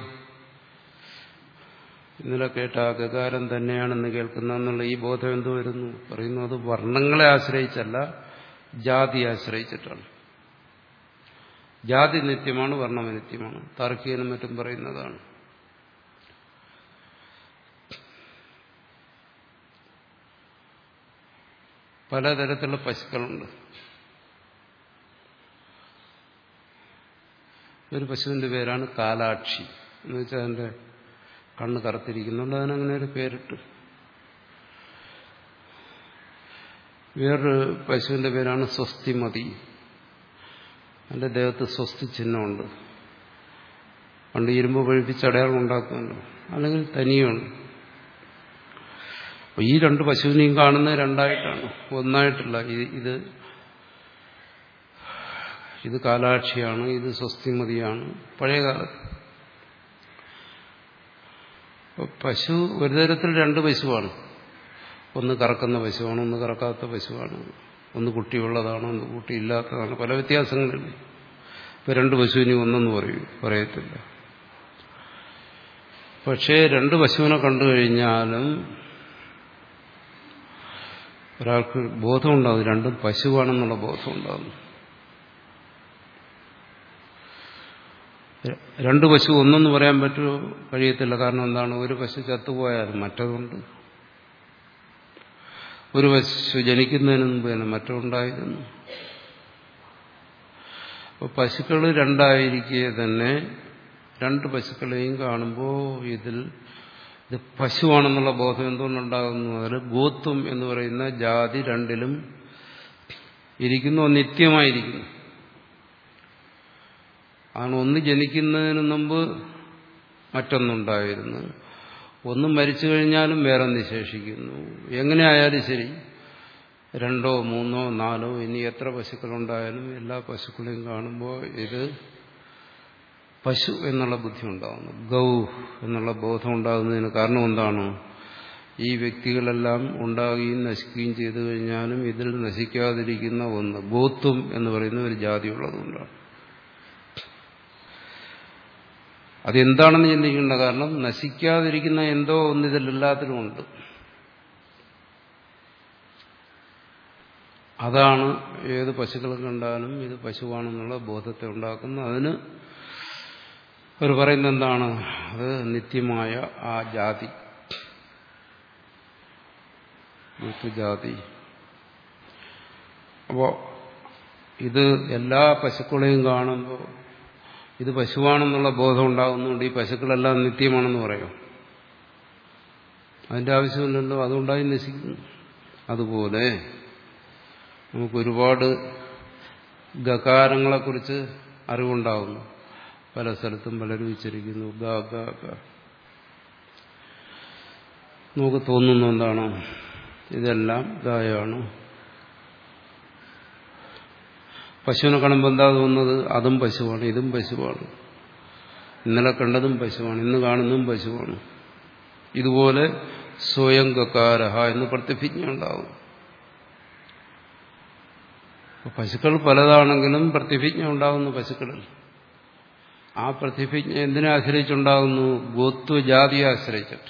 ഇന്നലെ കേട്ട ആ ഗകാരം തന്നെയാണെന്ന് കേൾക്കുന്ന ഈ ബോധം എന്ത് വരുന്നു പറയുന്നു അത് വർണ്ണങ്ങളെ ആശ്രയിച്ചല്ല ജാതി ആശ്രയിച്ചിട്ടാണ് ജാതി നിത്യമാണ് വർണ്ണം നിത്യമാണ് താർക്കികനും മറ്റും പറയുന്നതാണ് പലതരത്തിലുള്ള പശുക്കളുണ്ട് ഒരു പശുവിന്റെ പേരാണ് കാലാക്ഷി എന്ന് വെച്ചാൽ അതിന്റെ കണ്ണ് കറുത്തിരിക്കുന്നുണ്ട് അതിനങ്ങനെ ഒരു പേരിട്ട് വേറൊരു പശുവിന്റെ പേരാണ് സ്വസ്തിമതി എൻ്റെ ദേഹത്ത് സ്വസ്തി ചിഹ്നമുണ്ട് പണ്ട് ഇരുമ്പ് പഴിപ്പിച്ച് അടയാളം ഉണ്ടാക്കുമല്ലോ അല്ലെങ്കിൽ തനിയുണ്ട് അപ്പൊ ഈ രണ്ട് പശുവിനെയും കാണുന്നത് രണ്ടായിട്ടാണ് ഒന്നായിട്ടല്ല ഇത് ഇത് കാലാക്ഷിയാണ് ഇത് സ്വസ്തിമതിയാണ് പഴയ കാലത്ത് പശു ഒരു തരത്തിൽ രണ്ട് പശുവാണ് ഒന്ന് കറക്കുന്ന പശുവാണ് ഒന്ന് കറക്കാത്ത പശുവാണ് ഒന്ന് കുട്ടിയുള്ളതാണ് ഒന്ന് കുട്ടിയില്ലാത്തതാണ് പല വ്യത്യാസങ്ങളില്ല ഇപ്പൊ രണ്ട് പശുവിനെ ഒന്നെന്ന് പറയൂ പറയത്തില്ല പക്ഷേ രണ്ട് പശുവിനെ കണ്ടു കഴിഞ്ഞാലും ഒരാൾക്ക് ബോധമുണ്ടാകും രണ്ടും പശുവാണെന്നുള്ള ബോധം ഉണ്ടാകും രണ്ട് പശു ഒന്നെന്ന് പറയാൻ പറ്റുമോ കഴിയത്തില്ല കാരണം എന്താണ് ഒരു പശു ചത്തുപോയാൽ മറ്റതുണ്ട് ഒരു പശു ജനിക്കുന്നതിന് മുമ്പ് തന്നെ മറ്റുണ്ടായിരുന്നു അപ്പോൾ പശുക്കൾ രണ്ടായിരിക്കെ തന്നെ രണ്ട് പശുക്കളെയും കാണുമ്പോൾ ഇതിൽ ഇത് പശുവാണെന്നുള്ള ബോധം എന്തുകൊണ്ടുണ്ടാകുന്നു അതിൽ ഗോത്വം എന്ന് പറയുന്ന ജാതി രണ്ടിലും ഇരിക്കുന്നു നിത്യമായിരിക്കുന്നു ആണ് ഒന്ന് ജനിക്കുന്നതിന് മുമ്പ് മറ്റൊന്നുണ്ടായിരുന്നു ഒന്ന് മരിച്ചു കഴിഞ്ഞാലും വേറെ നിശേഷിക്കുന്നു എങ്ങനെ ആയാലും ശരി രണ്ടോ മൂന്നോ നാലോ ഇനി എത്ര പശുക്കളുണ്ടായാലും എല്ലാ പശുക്കളെയും കാണുമ്പോൾ ഇത് പശു എന്നുള്ള ബുദ്ധി ഉണ്ടാകുന്നു ഗൗ എന്നുള്ള ബോധം ഉണ്ടാകുന്നതിന് കാരണം എന്താണ് ഈ വ്യക്തികളെല്ലാം ഉണ്ടാകുകയും നശിക്കുകയും ചെയ്തു കഴിഞ്ഞാലും ഇതിൽ നശിക്കാതിരിക്കുന്ന ഒന്ന് ഗോത്വം എന്ന് പറയുന്ന ഒരു ജാതി ഉള്ളതുകൊണ്ടാണ് അതെന്താണെന്ന് ചിന്തിക്കേണ്ട കാരണം നശിക്കാതിരിക്കുന്ന എന്തോ ഒന്ന് ഇതിലെല്ലാത്തിനും ഉണ്ട് അതാണ് ഏത് പശുക്കളെ കണ്ടാലും ഇത് പശുവാണെന്നുള്ള ബോധത്തെ ഉണ്ടാക്കുന്ന അതിന് അവർ പറയുന്നത് എന്താണ് അത് നിത്യമായ ആ ജാതി ജാതി അപ്പോ ഇത് എല്ലാ പശുക്കളെയും കാണുമ്പോൾ ഇത് പശുവാണെന്നുള്ള ബോധം ഉണ്ടാകുന്നുണ്ട് ഈ പശുക്കളെല്ലാം നിത്യമാണെന്ന് പറയും അതിന്റെ ആവശ്യമില്ലല്ലോ അതുകൊണ്ടായി നശിക്കുന്നു അതുപോലെ നമുക്ക് ഒരുപാട് ഗകാരങ്ങളെക്കുറിച്ച് അറിവുണ്ടാകുന്നു പല സ്ഥലത്തും പലരും ഉച്ചരിക്കുന്നു ഗ ഗ ഗ നമുക്ക് തോന്നുന്നു എന്താണ് ഇതെല്ലാം ഗായാണ് പശുവിനെ കാണുമ്പോൾ എന്താ തോന്നുന്നത് അതും പശുവാണ് ഇതും പശുവാണ് ഇന്നലെ കണ്ടതും പശുവാണ് ഇന്ന് കാണുന്നതും പശുവാണ് ഇതുപോലെ സ്വയം ഗകാരഹ എന്ന് പ്രതിഭിജ്ഞ ഉണ്ടാവും പശുക്കൾ പലതാണെങ്കിലും പ്രതിഭിജ്ഞ ഉണ്ടാകുന്നു പശുക്കളിൽ ആ പ്രതിഭിജ്ഞ എന്തിനെ ആശ്രയിച്ചുണ്ടാകുന്നു ഗോത്വജാതിയെ ആശ്രയിച്ചിട്ട്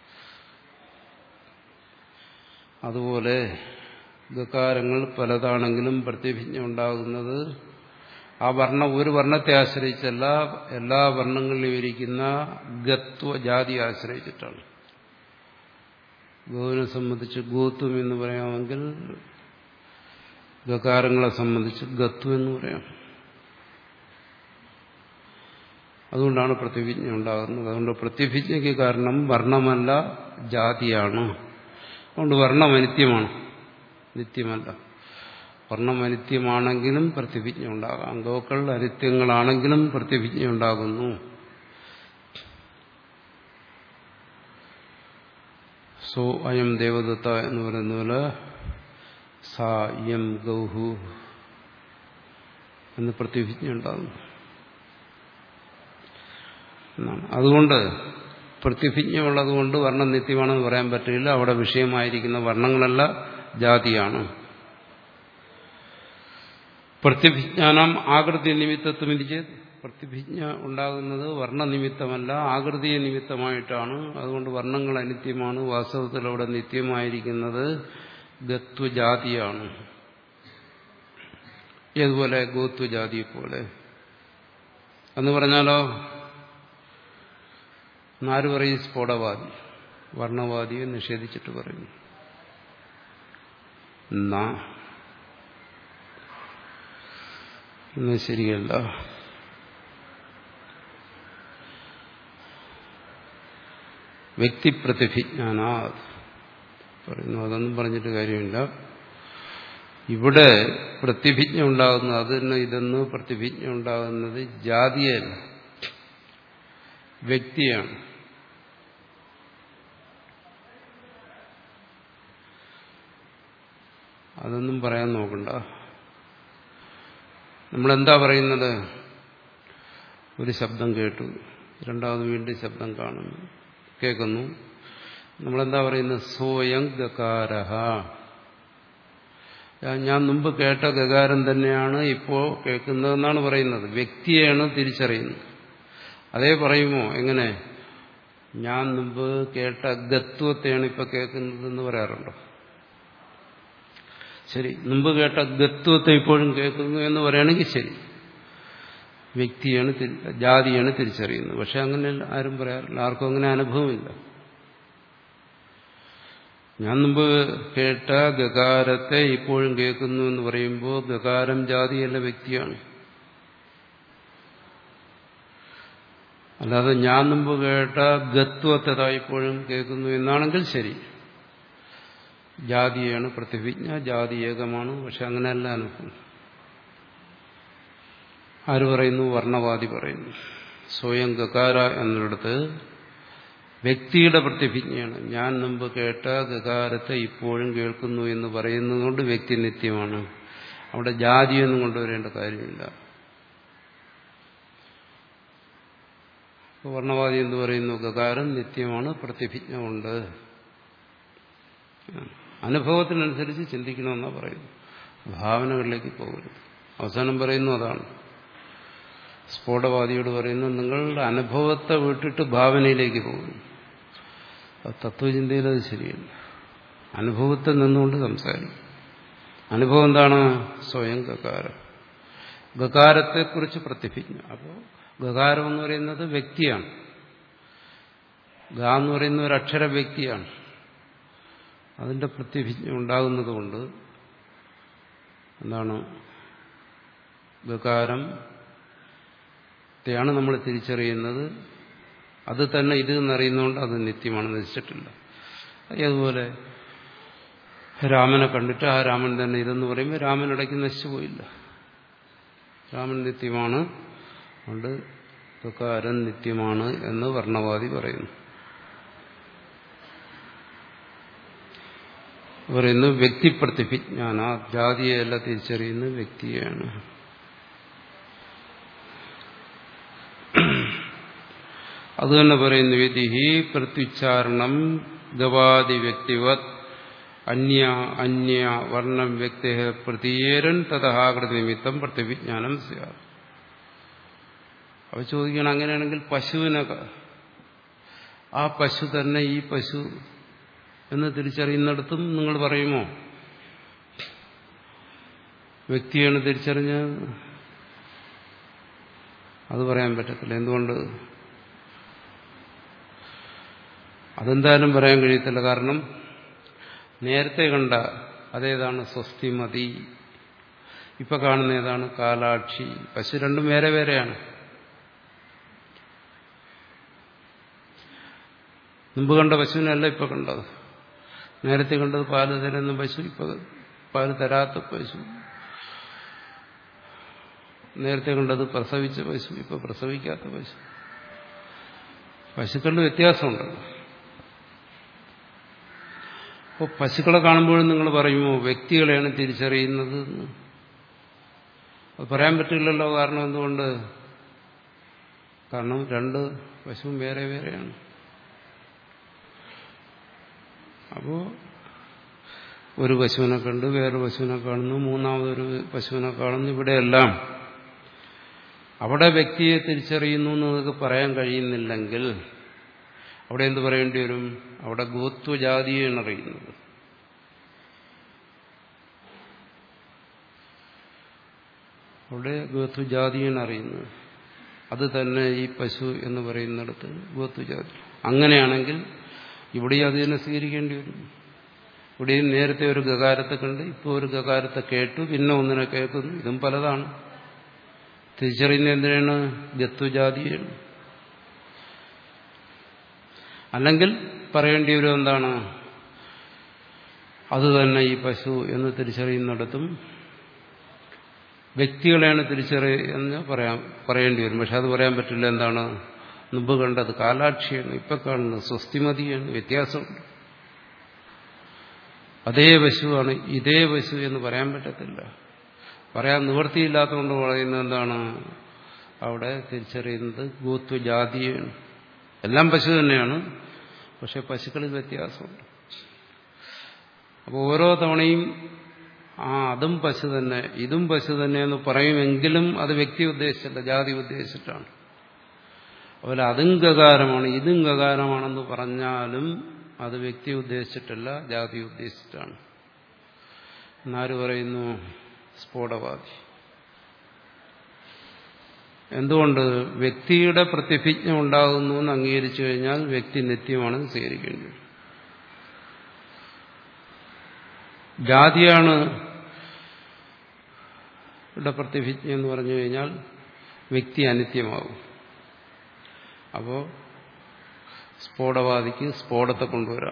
അതുപോലെ ഗകാരങ്ങൾ പലതാണെങ്കിലും പ്രതിഭിജ്ഞ ഉണ്ടാകുന്നത് ആ വർണ്ണം ഒരു വർണ്ണത്തെ ആശ്രയിച്ചല്ല എല്ലാ വർണ്ണങ്ങളിലും ഇരിക്കുന്ന ഗത്വ ജാതി ആശ്രയിച്ചിട്ടാണ് ഗോവിനെ സംബന്ധിച്ച് ഗോത്വം എന്ന് പറയാമെങ്കിൽ ഗകാരങ്ങളെ സംബന്ധിച്ച് ഗത്വം എന്ന് പറയാം അതുകൊണ്ടാണ് പ്രതിഭിജ്ഞ ഉണ്ടാകുന്നത് അതുകൊണ്ട് പ്രതിഭിജ്ഞയ്ക്ക് കാരണം വർണ്ണമല്ല ജാതിയാണ് അതുകൊണ്ട് വർണ്ണം അനിത്യമാണ് നിത്യമല്ല വർണ്ണം അനിത്യമാണെങ്കിലും പ്രതിഭിജ്ഞ ഉണ്ടാകാം ഗോക്കൾ അനിത്യങ്ങളാണെങ്കിലും പ്രതിഭിജ്ഞ ഉണ്ടാകുന്നു സോ അയം ദേവദത്ത എന്ന് പറയുന്ന പോലെ സാ യം ഗൗഹു എന്ന് പ്രതിഭിജ്ഞ ഉണ്ടാകുന്നു എന്നാണ് അതുകൊണ്ട് പ്രതിഭിജ്ഞ ഉള്ളതുകൊണ്ട് വർണ്ണം നിത്യമാണെന്ന് പറയാൻ പറ്റില്ല അവിടെ വിഷയമായിരിക്കുന്ന വർണ്ണങ്ങളല്ല ജാതിയാണ് പ്രതിഭിജ്ഞാനം ആകൃതി നിമിത്തത്വം ഇരിച്ച് പ്രതിഭിജ്ഞ ഉണ്ടാകുന്നത് വർണ്ണനിമിത്തമല്ല ആകൃതിയെ നിമിത്തമായിട്ടാണ് അതുകൊണ്ട് വർണ്ണങ്ങൾ അനിത്യമാണ് വാസ്തവത്തിൽ അവിടെ നിത്യമായിരിക്കുന്നത് ഗത്വജാതിയാണ് ഏതുപോലെ ഗോത്വജാതിയെ പോലെ എന്ന് പറഞ്ഞാലോ നാല് പറയും സ്ഫോടവാദി വർണ്ണവാദിയെ നിഷേധിച്ചിട്ട് പറയുന്നു എന്നാ ഇന്ന് ശരിയല്ല വ്യക്തിപ്രതിഭിജ്ഞാനാ പറയുന്നു അതൊന്നും പറഞ്ഞിട്ട് കാര്യമില്ല ഇവിടെ പ്രതിഭിജ്ഞ ഉണ്ടാകുന്നത് അതിന് ഇതെന്ന് പ്രതിഭിജ്ഞ ഉണ്ടാകുന്നത് ജാതിയല്ല വ്യക്തിയാണ് അതൊന്നും പറയാൻ നോക്കണ്ട നമ്മളെന്താ പറയുന്നത് ഒരു ശബ്ദം കേട്ടു രണ്ടാമത് വീണ്ടും ശബ്ദം കാണുന്നു കേൾക്കുന്നു നമ്മളെന്താ പറയുന്നത് സ്വയം ഗകാരഹ ഞാൻ മുമ്പ് കേട്ട ഗകാരം തന്നെയാണ് ഇപ്പോൾ കേൾക്കുന്നതെന്നാണ് പറയുന്നത് വ്യക്തിയെയാണ് തിരിച്ചറിയുന്നത് അതേ പറയുമോ എങ്ങനെ ഞാൻ മുമ്പ് കേട്ട ഗത്വത്തെയാണ് ഇപ്പൊ കേൾക്കുന്നതെന്ന് പറയാറുണ്ടോ ശരി മുമ്പ് കേട്ട ഗത്വത്തെ ഇപ്പോഴും കേൾക്കുന്നു എന്ന് പറയുകയാണെങ്കിൽ ശരി വ്യക്തിയാണ് ജാതിയാണ് തിരിച്ചറിയുന്നത് പക്ഷെ അങ്ങനെ ആരും പറയാറില്ല ആർക്കും അങ്ങനെ അനുഭവമില്ല ഞാൻ മുമ്പ് കേട്ട ഗകാരത്തെ ഇപ്പോഴും കേൾക്കുന്നു എന്ന് പറയുമ്പോൾ ഗകാരം ജാതിയല്ല വ്യക്തിയാണ് അല്ലാതെ ഞാൻ മുമ്പ് കേട്ട ഗത്വത്തെ ഇപ്പോഴും കേൾക്കുന്നു എന്നാണെങ്കിൽ ശരി ജാതിയാണ് പ്രതിഭിജ്ഞ ജാതി ഏകമാണ് പക്ഷെ അങ്ങനെയല്ല അനുഭവം ആര് പറയുന്നു വർണ്ണവാദി പറയുന്നു സ്വയം ഗകാര എന്നിടത്ത് വ്യക്തിയുടെ പ്രതിഭിജ്ഞയാണ് ഞാൻ മുമ്പ് കേട്ട ഗകാരത്തെ ഇപ്പോഴും കേൾക്കുന്നു എന്ന് പറയുന്നതുകൊണ്ട് വ്യക്തി നിത്യമാണ് അവിടെ ജാതിയൊന്നും കൊണ്ടുവരേണ്ട കാര്യമില്ല വർണ്ണവാദി എന്ന് പറയുന്നു ഗകാരം നിത്യമാണ് പ്രതിഭിജ്ഞ ഉണ്ട് അനുഭവത്തിനനുസരിച്ച് ചിന്തിക്കണമെന്നാണ് പറയുന്നു ഭാവനകളിലേക്ക് പോകരുത് അവസാനം പറയുന്നു അതാണ് സ്ഫോടവാദിയോട് പറയുന്നു നിങ്ങളുടെ അനുഭവത്തെ വിട്ടിട്ട് ഭാവനയിലേക്ക് പോകുന്നു തത്വചിന്തയിൽ അത് ശരിയല്ല അനുഭവത്തിൽ നിന്നുകൊണ്ട് സംസാരിക്കും അനുഭവം എന്താണ് സ്വയം ഗകാരം ഗകാരത്തെക്കുറിച്ച് പ്രതിഭിജ്ഞ അപ്പോൾ ഗകാരം എന്ന് പറയുന്നത് വ്യക്തിയാണ് ഗ എന്ന് പറയുന്ന ഒരു അക്ഷര വ്യക്തിയാണ് അതിന്റെ പ്രതിഭിജ്ഞ ഉണ്ടാകുന്നത് കൊണ്ട് എന്താണ് ഗകാരം ാണ് നമ്മൾ തിരിച്ചറിയുന്നത് അത് തന്നെ ഇത് എന്നറിയുന്നതുകൊണ്ട് അത് നിത്യമാണെന്ന് വെച്ചിട്ടില്ല അതുപോലെ രാമനെ കണ്ടിട്ട് ആ രാമൻ തന്നെ ഇതെന്ന് പറയുമ്പോൾ രാമൻ ഇടയ്ക്ക് നശിച്ചു പോയില്ല രാമൻ നിത്യമാണ് അതുകൊണ്ട് തുക്കാരൻ നിത്യമാണ് എന്ന് വർണ്ണവാദി പറയുന്നു പറയുന്നു വ്യക്തിപ്രതിഭിജ്ഞാന ജാതിയെയല്ല തിരിച്ചറിയുന്ന വ്യക്തിയെയാണ് അത് തന്നെ പറയുന്നു വിധിഹി പ്രത്യുച്ചാരണം ഗവാദി വ്യക്തിവത് അന്യ അന്യ വർണ്ണം വ്യക്തി പ്രതീയരൻ തഥാകൃതി നിമിത്തം പ്രതിവിജ്ഞാനം സ്യാ അവ ചോദിക്കണം അങ്ങനെയാണെങ്കിൽ പശുവിനെ ആ പശു തന്നെ ഈ പശു എന്ന് തിരിച്ചറിയുന്നിടത്തും നിങ്ങൾ പറയുമോ വ്യക്തിയാണ് തിരിച്ചറിഞ്ഞത് അത് പറയാൻ പറ്റത്തില്ല എന്തുകൊണ്ട് അതെന്തായാലും പറയാൻ കഴിയത്തില്ല കാരണം നേരത്തെ കണ്ട അതേതാണ് സ്വസ്തിമതി ഇപ്പൊ കാണുന്ന ഏതാണ് കാലാക്ഷി പശു രണ്ടും വേറെ വേറെയാണ് മുമ്പ് കണ്ട പശുവിനല്ല ഇപ്പൊ കണ്ടത് നേരത്തെ കണ്ടത് പാല് തരുന്ന പശു ഇപ്പൊ പാല് തരാത്ത പശു നേരത്തെ കണ്ടത് പ്രസവിച്ച പശു ഇപ്പൊ പ്രസവിക്കാത്ത പശു പശുക്കളുടെ വ്യത്യാസമുണ്ടല്ലോ അപ്പോൾ പശുക്കളെ കാണുമ്പോഴും നിങ്ങൾ പറയുമോ വ്യക്തികളെയാണ് തിരിച്ചറിയുന്നത് അത് പറയാൻ പറ്റില്ലല്ലോ കാരണം എന്തുകൊണ്ട് കാരണം രണ്ട് പശുവും വേറെ വേറെയാണ് അപ്പോ ഒരു പശുവിനെ കണ്ട് വേറൊരു പശുവിനെ കാണുന്നു മൂന്നാമതൊരു പശുവിനെ കാണുന്നു ഇവിടെയെല്ലാം അവിടെ വ്യക്തിയെ തിരിച്ചറിയുന്നു എന്ന് നിങ്ങൾക്ക് പറയാൻ കഴിയുന്നില്ലെങ്കിൽ അവിടെ എന്ത് പറയേണ്ടി വരും അവിടെ ഗോത്വജാതിയാണ് അറിയുന്നത് അവിടെ ഗോത്വജാതിയാണ് അറിയുന്നത് അത് തന്നെ ഈ പശു എന്ന് പറയുന്നിടത്ത് ഗോത്വജാതി അങ്ങനെയാണെങ്കിൽ ഇവിടെയും അത് തന്നെ സ്വീകരിക്കേണ്ടി വരും ഇവിടെയും നേരത്തെ ഒരു ഗകാരത്തെ കണ്ട് ഇപ്പോൾ ഒരു ഗകാരത്തെ കേട്ടു പിന്നെ ഒന്നിനെ കേൾക്കുന്നു ഇതും പലതാണ് തിരിച്ചറിയുന്ന എന്തിനാണ് ഗത്വജാതിയാണ് അല്ലെങ്കിൽ പറയേണ്ടി വരും എന്താണ് അത് തന്നെ ഈ പശു എന്ന് തിരിച്ചറിയുന്നിടത്തും വ്യക്തികളെയാണ് തിരിച്ചറിയെന്ന് പറയാൻ പറയേണ്ടി വരും പക്ഷെ അത് പറയാൻ പറ്റില്ല എന്താണ് മുമ്പ് കണ്ടത് കാലാക്ഷിയാണ് ഇപ്പൊ കാണുന്നത് സ്വസ്തിമതിയാണ് വ്യത്യാസമുണ്ട് അതേ പശുവാണ് ഇതേ പശു എന്ന് പറയാൻ പറ്റത്തില്ല പറയാൻ നിവൃത്തിയില്ലാത്തതുകൊണ്ട് പറയുന്നത് എന്താണ് അവിടെ തിരിച്ചറിയുന്നത് ഗോത്വജാതിയാണ് എല്ലാം പശു തന്നെയാണ് പക്ഷെ പശുക്കളിൽ വ്യത്യാസമുണ്ട് അപ്പോൾ ഓരോ തവണയും ആ അതും പശു തന്നെ ഇതും പശു തന്നെ എന്ന് പറയുമെങ്കിലും അത് വ്യക്തി ഉദ്ദേശിച്ചില്ല ജാതി ഉദ്ദേശിച്ചിട്ടാണ് അതുപോലെ അതും ഗകാരമാണ് ഇതും ഗകാരമാണെന്ന് പറഞ്ഞാലും അത് വ്യക്തി ഉദ്ദേശിച്ചിട്ടല്ല ജാതി ഉദ്ദേശിച്ചിട്ടാണ് എന്നാര് പറയുന്നു സ്ഫോടവാദി എന്തുകൊണ്ട് വ്യക്തിയുടെ പ്രതിഭിജ്ഞ ഉണ്ടാകുന്നു എന്ന് അംഗീകരിച്ചു കഴിഞ്ഞാൽ വ്യക്തി നിത്യമാണെന്ന് സ്വീകരിക്കേണ്ടി ജാതിയാണ് ഇവിടെ പ്രതിഭിജ്ഞ എന്ന് പറഞ്ഞു കഴിഞ്ഞാൽ വ്യക്തി അനിത്യമാകും അപ്പോൾ സ്ഫോടവാദിക്ക് സ്ഫോടത്തെ കൊണ്ടുവരാം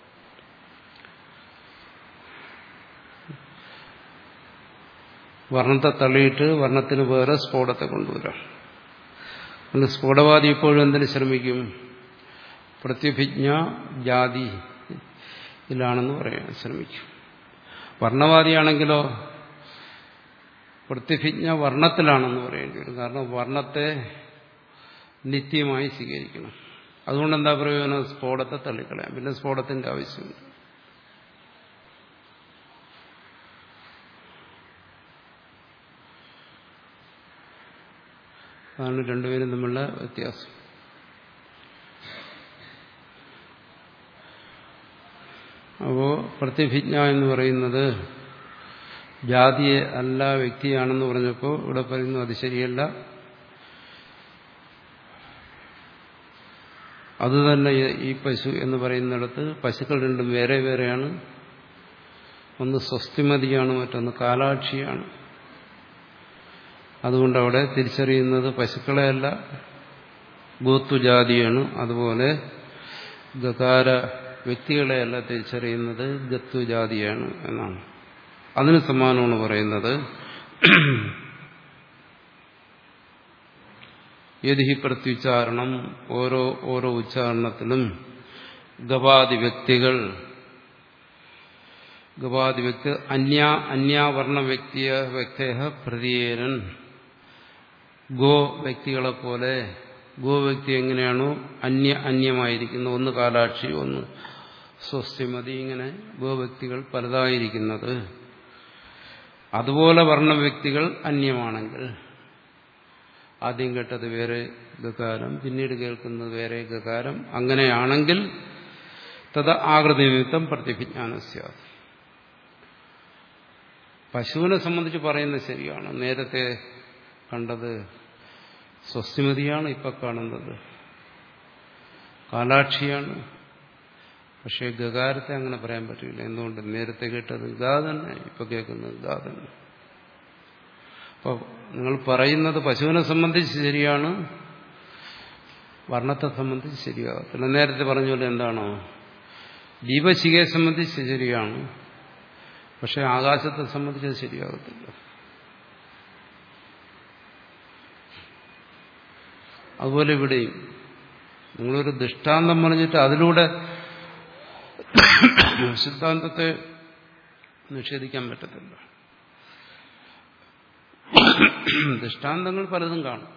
വർണ്ണത്തെ തള്ളിയിട്ട് വർണ്ണത്തിന് വേറെ സ്ഫോടത്തെ കൊണ്ടുവരാം അതുകൊണ്ട് സ്ഫോടവാദി ഇപ്പോഴും എന്തിനു ശ്രമിക്കും പ്രത്യഭിജ്ഞ ജാതിയിലാണെന്ന് പറയാൻ ശ്രമിക്കും വർണ്ണവാദിയാണെങ്കിലോ പ്രത്യഭിജ്ഞ വർണ്ണത്തിലാണെന്ന് പറയേണ്ടി വരും കാരണം വർണ്ണത്തെ നിത്യമായി സ്വീകരിക്കണം അതുകൊണ്ട് എന്താ പ്രയോജനം സ്ഫോടത്തെ തള്ളിക്കളയാം പിന്നെ സ്ഫോടത്തിന്റെ ആവശ്യമില്ല അതാണ് രണ്ടുപേരും തമ്മിലുള്ള വ്യത്യാസം അപ്പോ പ്രതിഭിജ്ഞ എന്ന് പറയുന്നത് ജാതിയെ അല്ല വ്യക്തിയാണെന്ന് പറഞ്ഞപ്പോൾ ഇവിടെ പറയുന്നു അത് ശരിയല്ല അതുതന്നെ ഈ പശു എന്ന് പറയുന്നിടത്ത് പശുക്കൾ രണ്ടും വേറെ വേറെയാണ് ഒന്ന് സ്വസ്തിമതിയാണ് മറ്റൊന്ന് കാലാക്ഷിയാണ് അതുകൊണ്ട് അവിടെ തിരിച്ചറിയുന്നത് പശുക്കളെയല്ല ഗോത്തുജാതിയാണ് അതുപോലെ ഗകാര വ്യക്തികളെയല്ല തിരിച്ചറിയുന്നത് ഗത്വജാതിയാണ് എന്നാണ് അതിന് സമാനമാണ് പറയുന്നത് യതി പ്രത്യുച്ചാരണം ഓരോ ഓരോ ഉച്ചാരണത്തിലും ഗവാദി വ്യക്തികൾ ഗവാദി വ്യക്തി അന്യ അന്യാവർണ വ്യക്തിയ വ്യക്തയ പ്രതിയേരൻ ഗോ വ്യക്തികളെ പോലെ ഗോ വ്യക്തി എങ്ങനെയാണോ അന്യ അന്യമായിരിക്കുന്നത് ഒന്ന് കാലാക്ഷി ഒന്ന് സ്വസ്തിമതി ഇങ്ങനെ ഗോ വ്യക്തികൾ പലതായിരിക്കുന്നത് അതുപോലെ വർണ്ണ വ്യക്തികൾ അന്യമാണെങ്കിൽ ആദ്യം കേട്ടത് വേറെ ഗകാരം പിന്നീട് കേൾക്കുന്നത് വേറെ ഗകാരം അങ്ങനെയാണെങ്കിൽ തത് ആകൃതി നിമിത്തം പ്രതിഭിജ്ഞാനസ്യ പശുവിനെ സംബന്ധിച്ച് പറയുന്നത് ശരിയാണ് നേരത്തെ കണ്ടത് സ്വസ്തിമതിയാണ് ഇപ്പൊ കാണുന്നത് കാലാക്ഷിയാണ് പക്ഷേ ഗകാരത്തെ അങ്ങനെ പറയാൻ പറ്റില്ല എന്തുകൊണ്ട് നേരത്തെ കേട്ടത് ഗാ തന്നെ ഇപ്പൊ കേൾക്കുന്നത് ഗാ തന്നെ അപ്പോൾ നിങ്ങൾ പറയുന്നത് പശുവിനെ സംബന്ധിച്ച് ശരിയാണ് വർണ്ണത്തെ സംബന്ധിച്ച് ശരിയാകത്തില്ല നേരത്തെ പറഞ്ഞ പോലെ എന്താണോ ദീപശികയെ സംബന്ധിച്ച് ശരിയാണ് പക്ഷെ ആകാശത്തെ സംബന്ധിച്ച് ശരിയാകത്തില്ല അതുപോലെ ഇവിടെയും നിങ്ങളൊരു ദൃഷ്ടാന്തം പറഞ്ഞിട്ട് അതിലൂടെ സിദ്ധാന്തത്തെ നിഷേധിക്കാൻ പറ്റത്തില്ല ദൃഷ്ടാന്തങ്ങൾ പലതും കാണും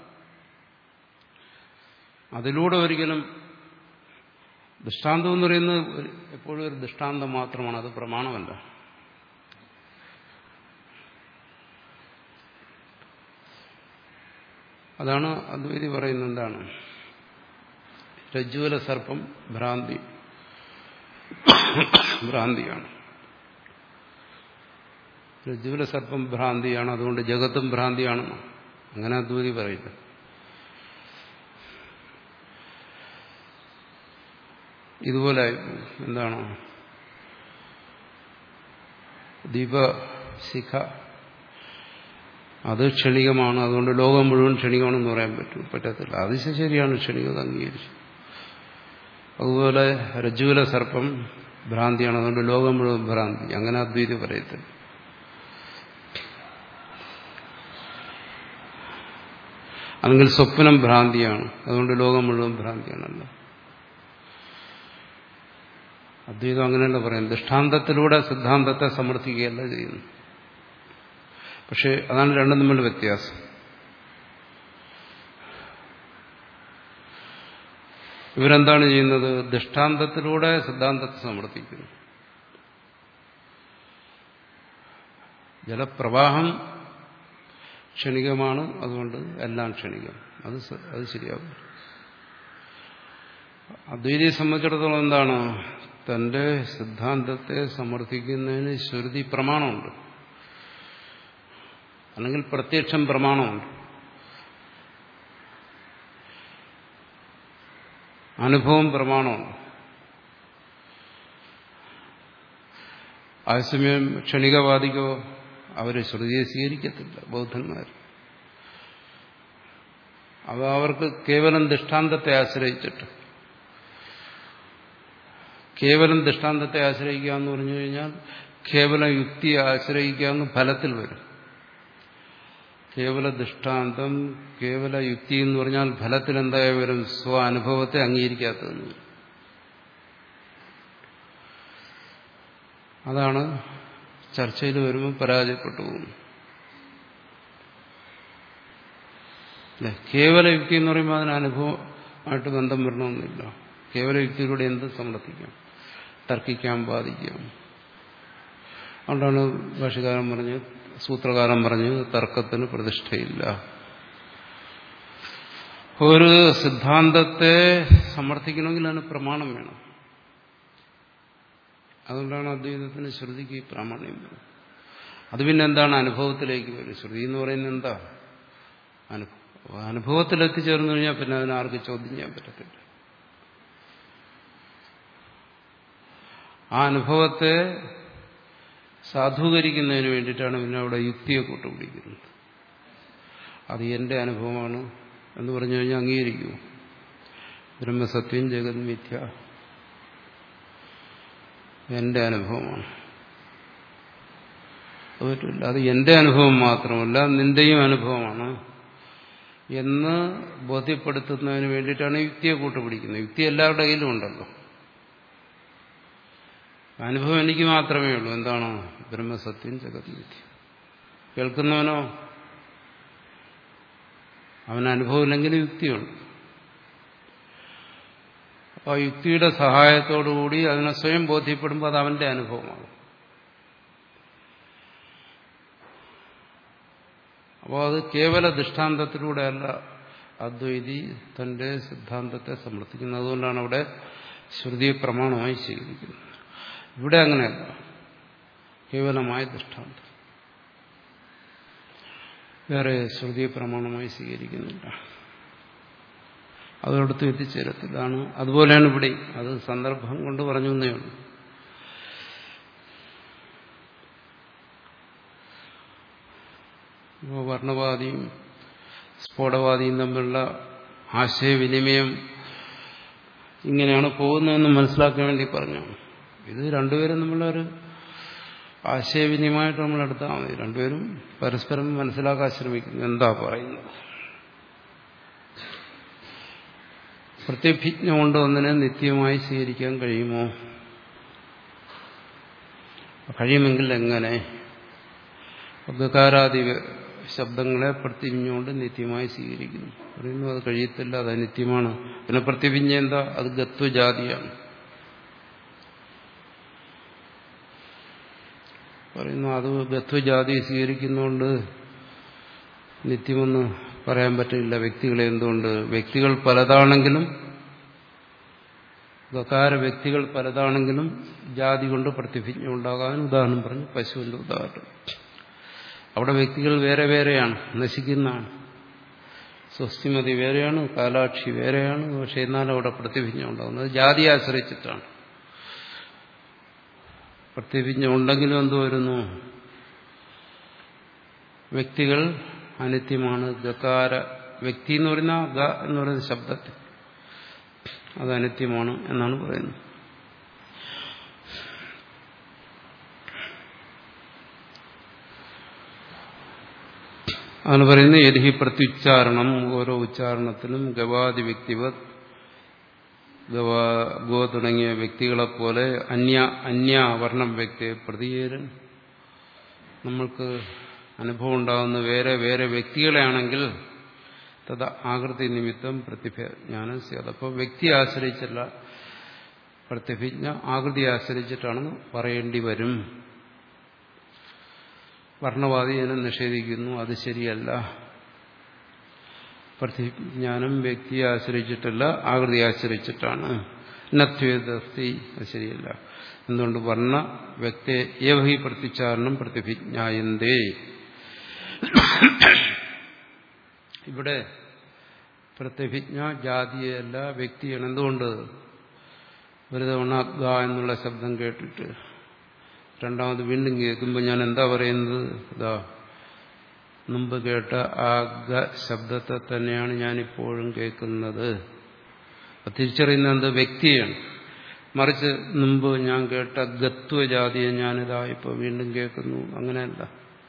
അതിലൂടെ ഒരിക്കലും ദൃഷ്ടാന്തം എന്ന് പറയുന്നത് എപ്പോഴും ഒരു ദൃഷ്ടാന്തം മാത്രമാണ് അത് പ്രമാണമല്ല അതാണ് അദ്വൈതി പറയുന്നത് എന്താണ് രജ്ജുവല സർപ്പം ഭ്രാന്തി ഭ്രാന്തിയാണ് രജ്ജുവല സർപ്പം ഭ്രാന്തിയാണ് അതുകൊണ്ട് ജഗത്തും ഭ്രാന്തിയാണ് അങ്ങനെ അദ്വൈതി പറയില്ല ഇതുപോലെ എന്താണ് ദീപശിഖ അത് ക്ഷണികമാണ് അതുകൊണ്ട് ലോകം മുഴുവൻ ക്ഷണികമാണെന്ന് പറയാൻ പറ്റും പറ്റത്തില്ല അത് ശരിയാണ് ക്ഷണികത അംഗീകരിച്ചു അതുപോലെ രജ്ജുവില സർപ്പം ഭ്രാന്തിയാണ് അതുകൊണ്ട് ലോകം മുഴുവൻ ഭ്രാന്തി അങ്ങനെ അദ്വൈതി പറയത്തില്ല അല്ലെങ്കിൽ സ്വപ്നം ഭ്രാന്തിയാണ് അതുകൊണ്ട് ലോകം മുഴുവൻ ഭ്രാന്തിയാണല്ലോ അദ്വൈതം അങ്ങനെയല്ല പറയാം ദൃഷ്ടാന്തത്തിലൂടെ സിദ്ധാന്തത്തെ സമർത്ഥിക്കുകയല്ല ചെയ്യുന്നു പക്ഷെ അതാണ് രണ്ടും തമ്മിൽ വ്യത്യാസം ഇവരെന്താണ് ചെയ്യുന്നത് ദൃഷ്ടാന്തത്തിലൂടെ സിദ്ധാന്തത്തെ സമർത്ഥിക്കുന്നു ജലപ്രവാഹം ക്ഷണികമാണ് അതുകൊണ്ട് എല്ലാം ക്ഷണികം അത് അത് ശരിയാകും അദ്വൈതിയെ സംബന്ധിച്ചിടത്തോളം എന്താണ് തന്റെ സിദ്ധാന്തത്തെ സമർത്ഥിക്കുന്നതിന് ശ്രുതി പ്രമാണമുണ്ട് അല്ലെങ്കിൽ പ്രത്യക്ഷം പ്രമാണമുണ്ട് അനുഭവം പ്രമാണമാണ് അതേസമയം ക്ഷണികവാദിക്കോ അവർ ശ്രുതിയെ സ്വീകരിക്കത്തില്ല ബൗദ്ധന്മാർ അവ അവർക്ക് കേവലം ദൃഷ്ടാന്തത്തെ ആശ്രയിച്ചിട്ട് കേവലം ദൃഷ്ടാന്തത്തെ ആശ്രയിക്കുക എന്ന് പറഞ്ഞു കഴിഞ്ഞാൽ കേവലം യുക്തിയെ ആശ്രയിക്കുക എന്ന് ഫലത്തിൽ വരും കേവല ദൃഷ്ടാന്തം കേവല യുക്തി എന്ന് പറഞ്ഞാൽ ഫലത്തിൽ എന്തായി വരും സ്വ അനുഭവത്തെ അംഗീകരിക്കാത്തതെന്ന് വരും അതാണ് ചർച്ചയിൽ വരുമ്പോൾ പരാജയപ്പെട്ടു പോകുന്നു അല്ലെ കേവല യുക്തി എന്ന് പറയുമ്പോൾ അതിന് അനുഭവമായിട്ട് ബന്ധം വരണമെന്നില്ല കേവല യുക്തിയിലൂടെ എന്ത് സമർത്ഥിക്കാം തർക്കിക്കാം ബാധിക്കാം അതുകൊണ്ടാണ് ഭാഷകാരൻ പറഞ്ഞ് സൂത്രകാരൻ പറഞ്ഞ് തർക്കത്തിന് പ്രതിഷ്ഠയില്ല ഒരു സിദ്ധാന്തത്തെ സമർത്ഥിക്കണമെങ്കിൽ അതിന് പ്രമാണം വേണം അതുകൊണ്ടാണ് അദ്വൈതത്തിന് ശ്രുതിക്ക് പ്രാമാണ്യം വരുന്നത് അത് പിന്നെ എന്താണ് അനുഭവത്തിലേക്ക് വരും ശ്രുതി എന്ന് പറയുന്നത് എന്താ അനുഭവം അനുഭവത്തിൽ എത്തിച്ചേർന്നു കഴിഞ്ഞാൽ പിന്നെ അതിനെ ആർക്ക് ചോദ്യം ചെയ്യാൻ പറ്റത്തില്ല ആ അനുഭവത്തെ സാധൂകരിക്കുന്നതിന് വേണ്ടിയിട്ടാണ് പിന്നെ അവിടെ യുക്തിയെ കൂട്ടുപിടിക്കുന്നത് അത് എന്റെ അനുഭവമാണ് എന്ന് പറഞ്ഞു കഴിഞ്ഞാൽ അംഗീകരിക്കുമോ ബ്രഹ്മസത്യം ജഗത് മിഥ്യ എന്റെ അനുഭവമാണ് അത് പറ്റില്ല അത് എന്റെ അനുഭവം മാത്രമല്ല നിന്റെയും അനുഭവമാണ് എന്ന് ബോധ്യപ്പെടുത്തുന്നതിന് വേണ്ടിയിട്ടാണ് യുക്തിയെ കൂട്ടുപിടിക്കുന്നത് യുക്തി എല്ലാവരുടെ കയ്യിലും ഉണ്ടല്ലോ അനുഭവം എനിക്ക് മാത്രമേ ഉള്ളൂ എന്താണോ ബ്രഹ്മസത്യം ജഗത് മിഥ്യ കേൾക്കുന്നവനോ അവന് അനുഭവമില്ലെങ്കിൽ യുക്തിയുണ്ട് അപ്പോൾ യുക്തിയുടെ സഹായത്തോടുകൂടി അതിനെ സ്വയം ബോധ്യപ്പെടുമ്പോൾ അത് അവന്റെ അനുഭവമാണ് അപ്പോൾ അത് കേവല ദൃഷ്ടാന്തത്തിലൂടെയല്ല അദ്വൈതി തന്റെ സിദ്ധാന്തത്തെ സമർത്ഥിക്കുന്നത് അതുകൊണ്ടാണ് അവിടെ ശ്രുതിയെ പ്രമാണമായി സ്വീകരിക്കുന്നത് ഇവിടെ അങ്ങനെയല്ല കേവലമായ ദൃഷ്ടാന്തം വേറെ ശ്രുതിയെ പ്രമാണമായി സ്വീകരിക്കുന്നില്ല അതോടത്ത് എത്തിച്ചേരത്തില്ലാണ് അതുപോലെയാണ് ഇവിടെ അത് സന്ദർഭം കൊണ്ട് പറഞ്ഞു എന്നേ ഉള്ളൂ ഇപ്പോൾ വർണ്ണവാദിയും സ്ഫോടവാദിയും തമ്മിലുള്ള ആശയവിനിമയം ഇങ്ങനെയാണ് പോകുന്നതെന്ന് മനസ്സിലാക്കാൻ വേണ്ടി പറഞ്ഞു ഇത് രണ്ടുപേരും നമ്മളൊരു ആശയവിനിമയമായിട്ട് നമ്മൾ എടുത്താൽ മതി രണ്ടുപേരും പരസ്പരം മനസ്സിലാക്കാൻ ശ്രമിക്കുന്നു എന്താ പറയുന്നത് പ്രത്യഭിജ്ഞ കൊണ്ട് ഒന്നിനെ നിത്യമായി സ്വീകരിക്കാൻ കഴിയുമോ കഴിയുമെങ്കിൽ എങ്ങനെ ഗകാരാദി ശബ്ദങ്ങളെ പ്രത്യഭിഞ്ഞുകൊണ്ട് നിത്യമായി സ്വീകരിക്കുന്നു പറയുന്നു അത് കഴിയത്തില്ല അത് അനിത്യമാണ് പിന്നെ പ്രത്യഭിഞ്ഞ എന്താ അത് ഗത്വജാതിയാണ് പറയുന്നു അത് ഗത്വജാതി സ്വീകരിക്കുന്നതുകൊണ്ട് നിത്യമെന്ന് പറയാൻ പറ്റില്ല വ്യക്തികളെ എന്തുകൊണ്ട് വ്യക്തികൾ പലതാണെങ്കിലും ഗകാര വ്യക്തികൾ പലതാണെങ്കിലും ജാതി കൊണ്ട് പ്രതിഭിജ്ഞ ഉണ്ടാകാൻ ഉദാഹരണം പറഞ്ഞു പശുവിന്റെ ഉദാഹരണം അവിടെ വ്യക്തികൾ വേറെ വേറെയാണ് നശിക്കുന്നതാണ് സ്വസ്തിമതി വേറെയാണ് കാലാക്ഷി വേറെയാണ് പക്ഷെ എന്നാലും അവിടെ പ്രതിഭിജ്ഞ ഉണ്ടാകുന്നത് ജാതിയെ ആശ്രയിച്ചിട്ടാണ് പ്രതിഭിജ്ഞ ഉണ്ടെങ്കിലും എന്ത് വരുന്നു വ്യക്തികൾ അനിത്യമാണ് ഗകാര വ്യക്തി എന്ന് പറയുന്ന ഗ എന്ന് പറയുന്ന ശബ്ദത്തിൽ അത് അനിത്യമാണ് എന്നാണ് പറയുന്നത് അതാണ് പറയുന്നത് യതി പ്രത്യുച്ചാരണം ഓരോ ഉച്ചാരണത്തിലും ഗവാദി വ്യക്തിവത് ഗവാ ഗോ തുടങ്ങിയ വ്യക്തികളെപ്പോലെ അന്യ അന്യ വർണ്ണം വ്യക്തിയെ പ്രതിയേരൻ നമ്മൾക്ക് അനുഭവം ഉണ്ടാകുന്ന വേറെ വേറെ വ്യക്തികളെയാണെങ്കിൽ തത് ആകൃതി നിമിത്തം പ്രതിജ്ഞാനം സ്യാത് അപ്പോൾ വ്യക്തിയെ ആശ്രയിച്ചല്ല പ്രതിഭിജ്ഞ ആകൃതിയെ ആശ്രയിച്ചിട്ടാണ് പറയേണ്ടി വരും വർണ്ണവാദി അതിനെ നിഷേധിക്കുന്നു അത് ശരിയല്ല പ്രതിജ്ഞാനം വ്യക്തിയെ ആശ്രയിച്ചിട്ടല്ല ആകൃതിയെ ആശ്രയിച്ചിട്ടാണ് നത്വേദസ്തി അത് ശരിയല്ല എന്തുകൊണ്ട് വർണ്ണ വ്യക്തി ഏവഹി പ്രത്യുച്ചാരണം പ്രതിഭിജ്ഞായന്തേ ഇവിടെ പ്രതിഭിജ്ഞ ജാതിയല്ല വ്യക്തിയാണ് എന്തുകൊണ്ട് ഒരു തവണ ഗ എന്നുള്ള ശബ്ദം കേട്ടിട്ട് രണ്ടാമത് വീണ്ടും കേൾക്കുമ്പോൾ ഞാൻ എന്താ പറയുന്നത് ഇതാ മുമ്പ് കേട്ട ആ ഗ ശബ്ദത്തെ തന്നെയാണ് ഞാൻ ഇപ്പോഴും കേൾക്കുന്നത് തിരിച്ചറിയുന്ന എന്ത് വ്യക്തിയാണ് മറിച്ച് മുമ്പ് ഞാൻ കേട്ട ഗത്വജാതിയെ ഞാനിതാ ഇപ്പോൾ വീണ്ടും കേൾക്കുന്നു അങ്ങനെയല്ല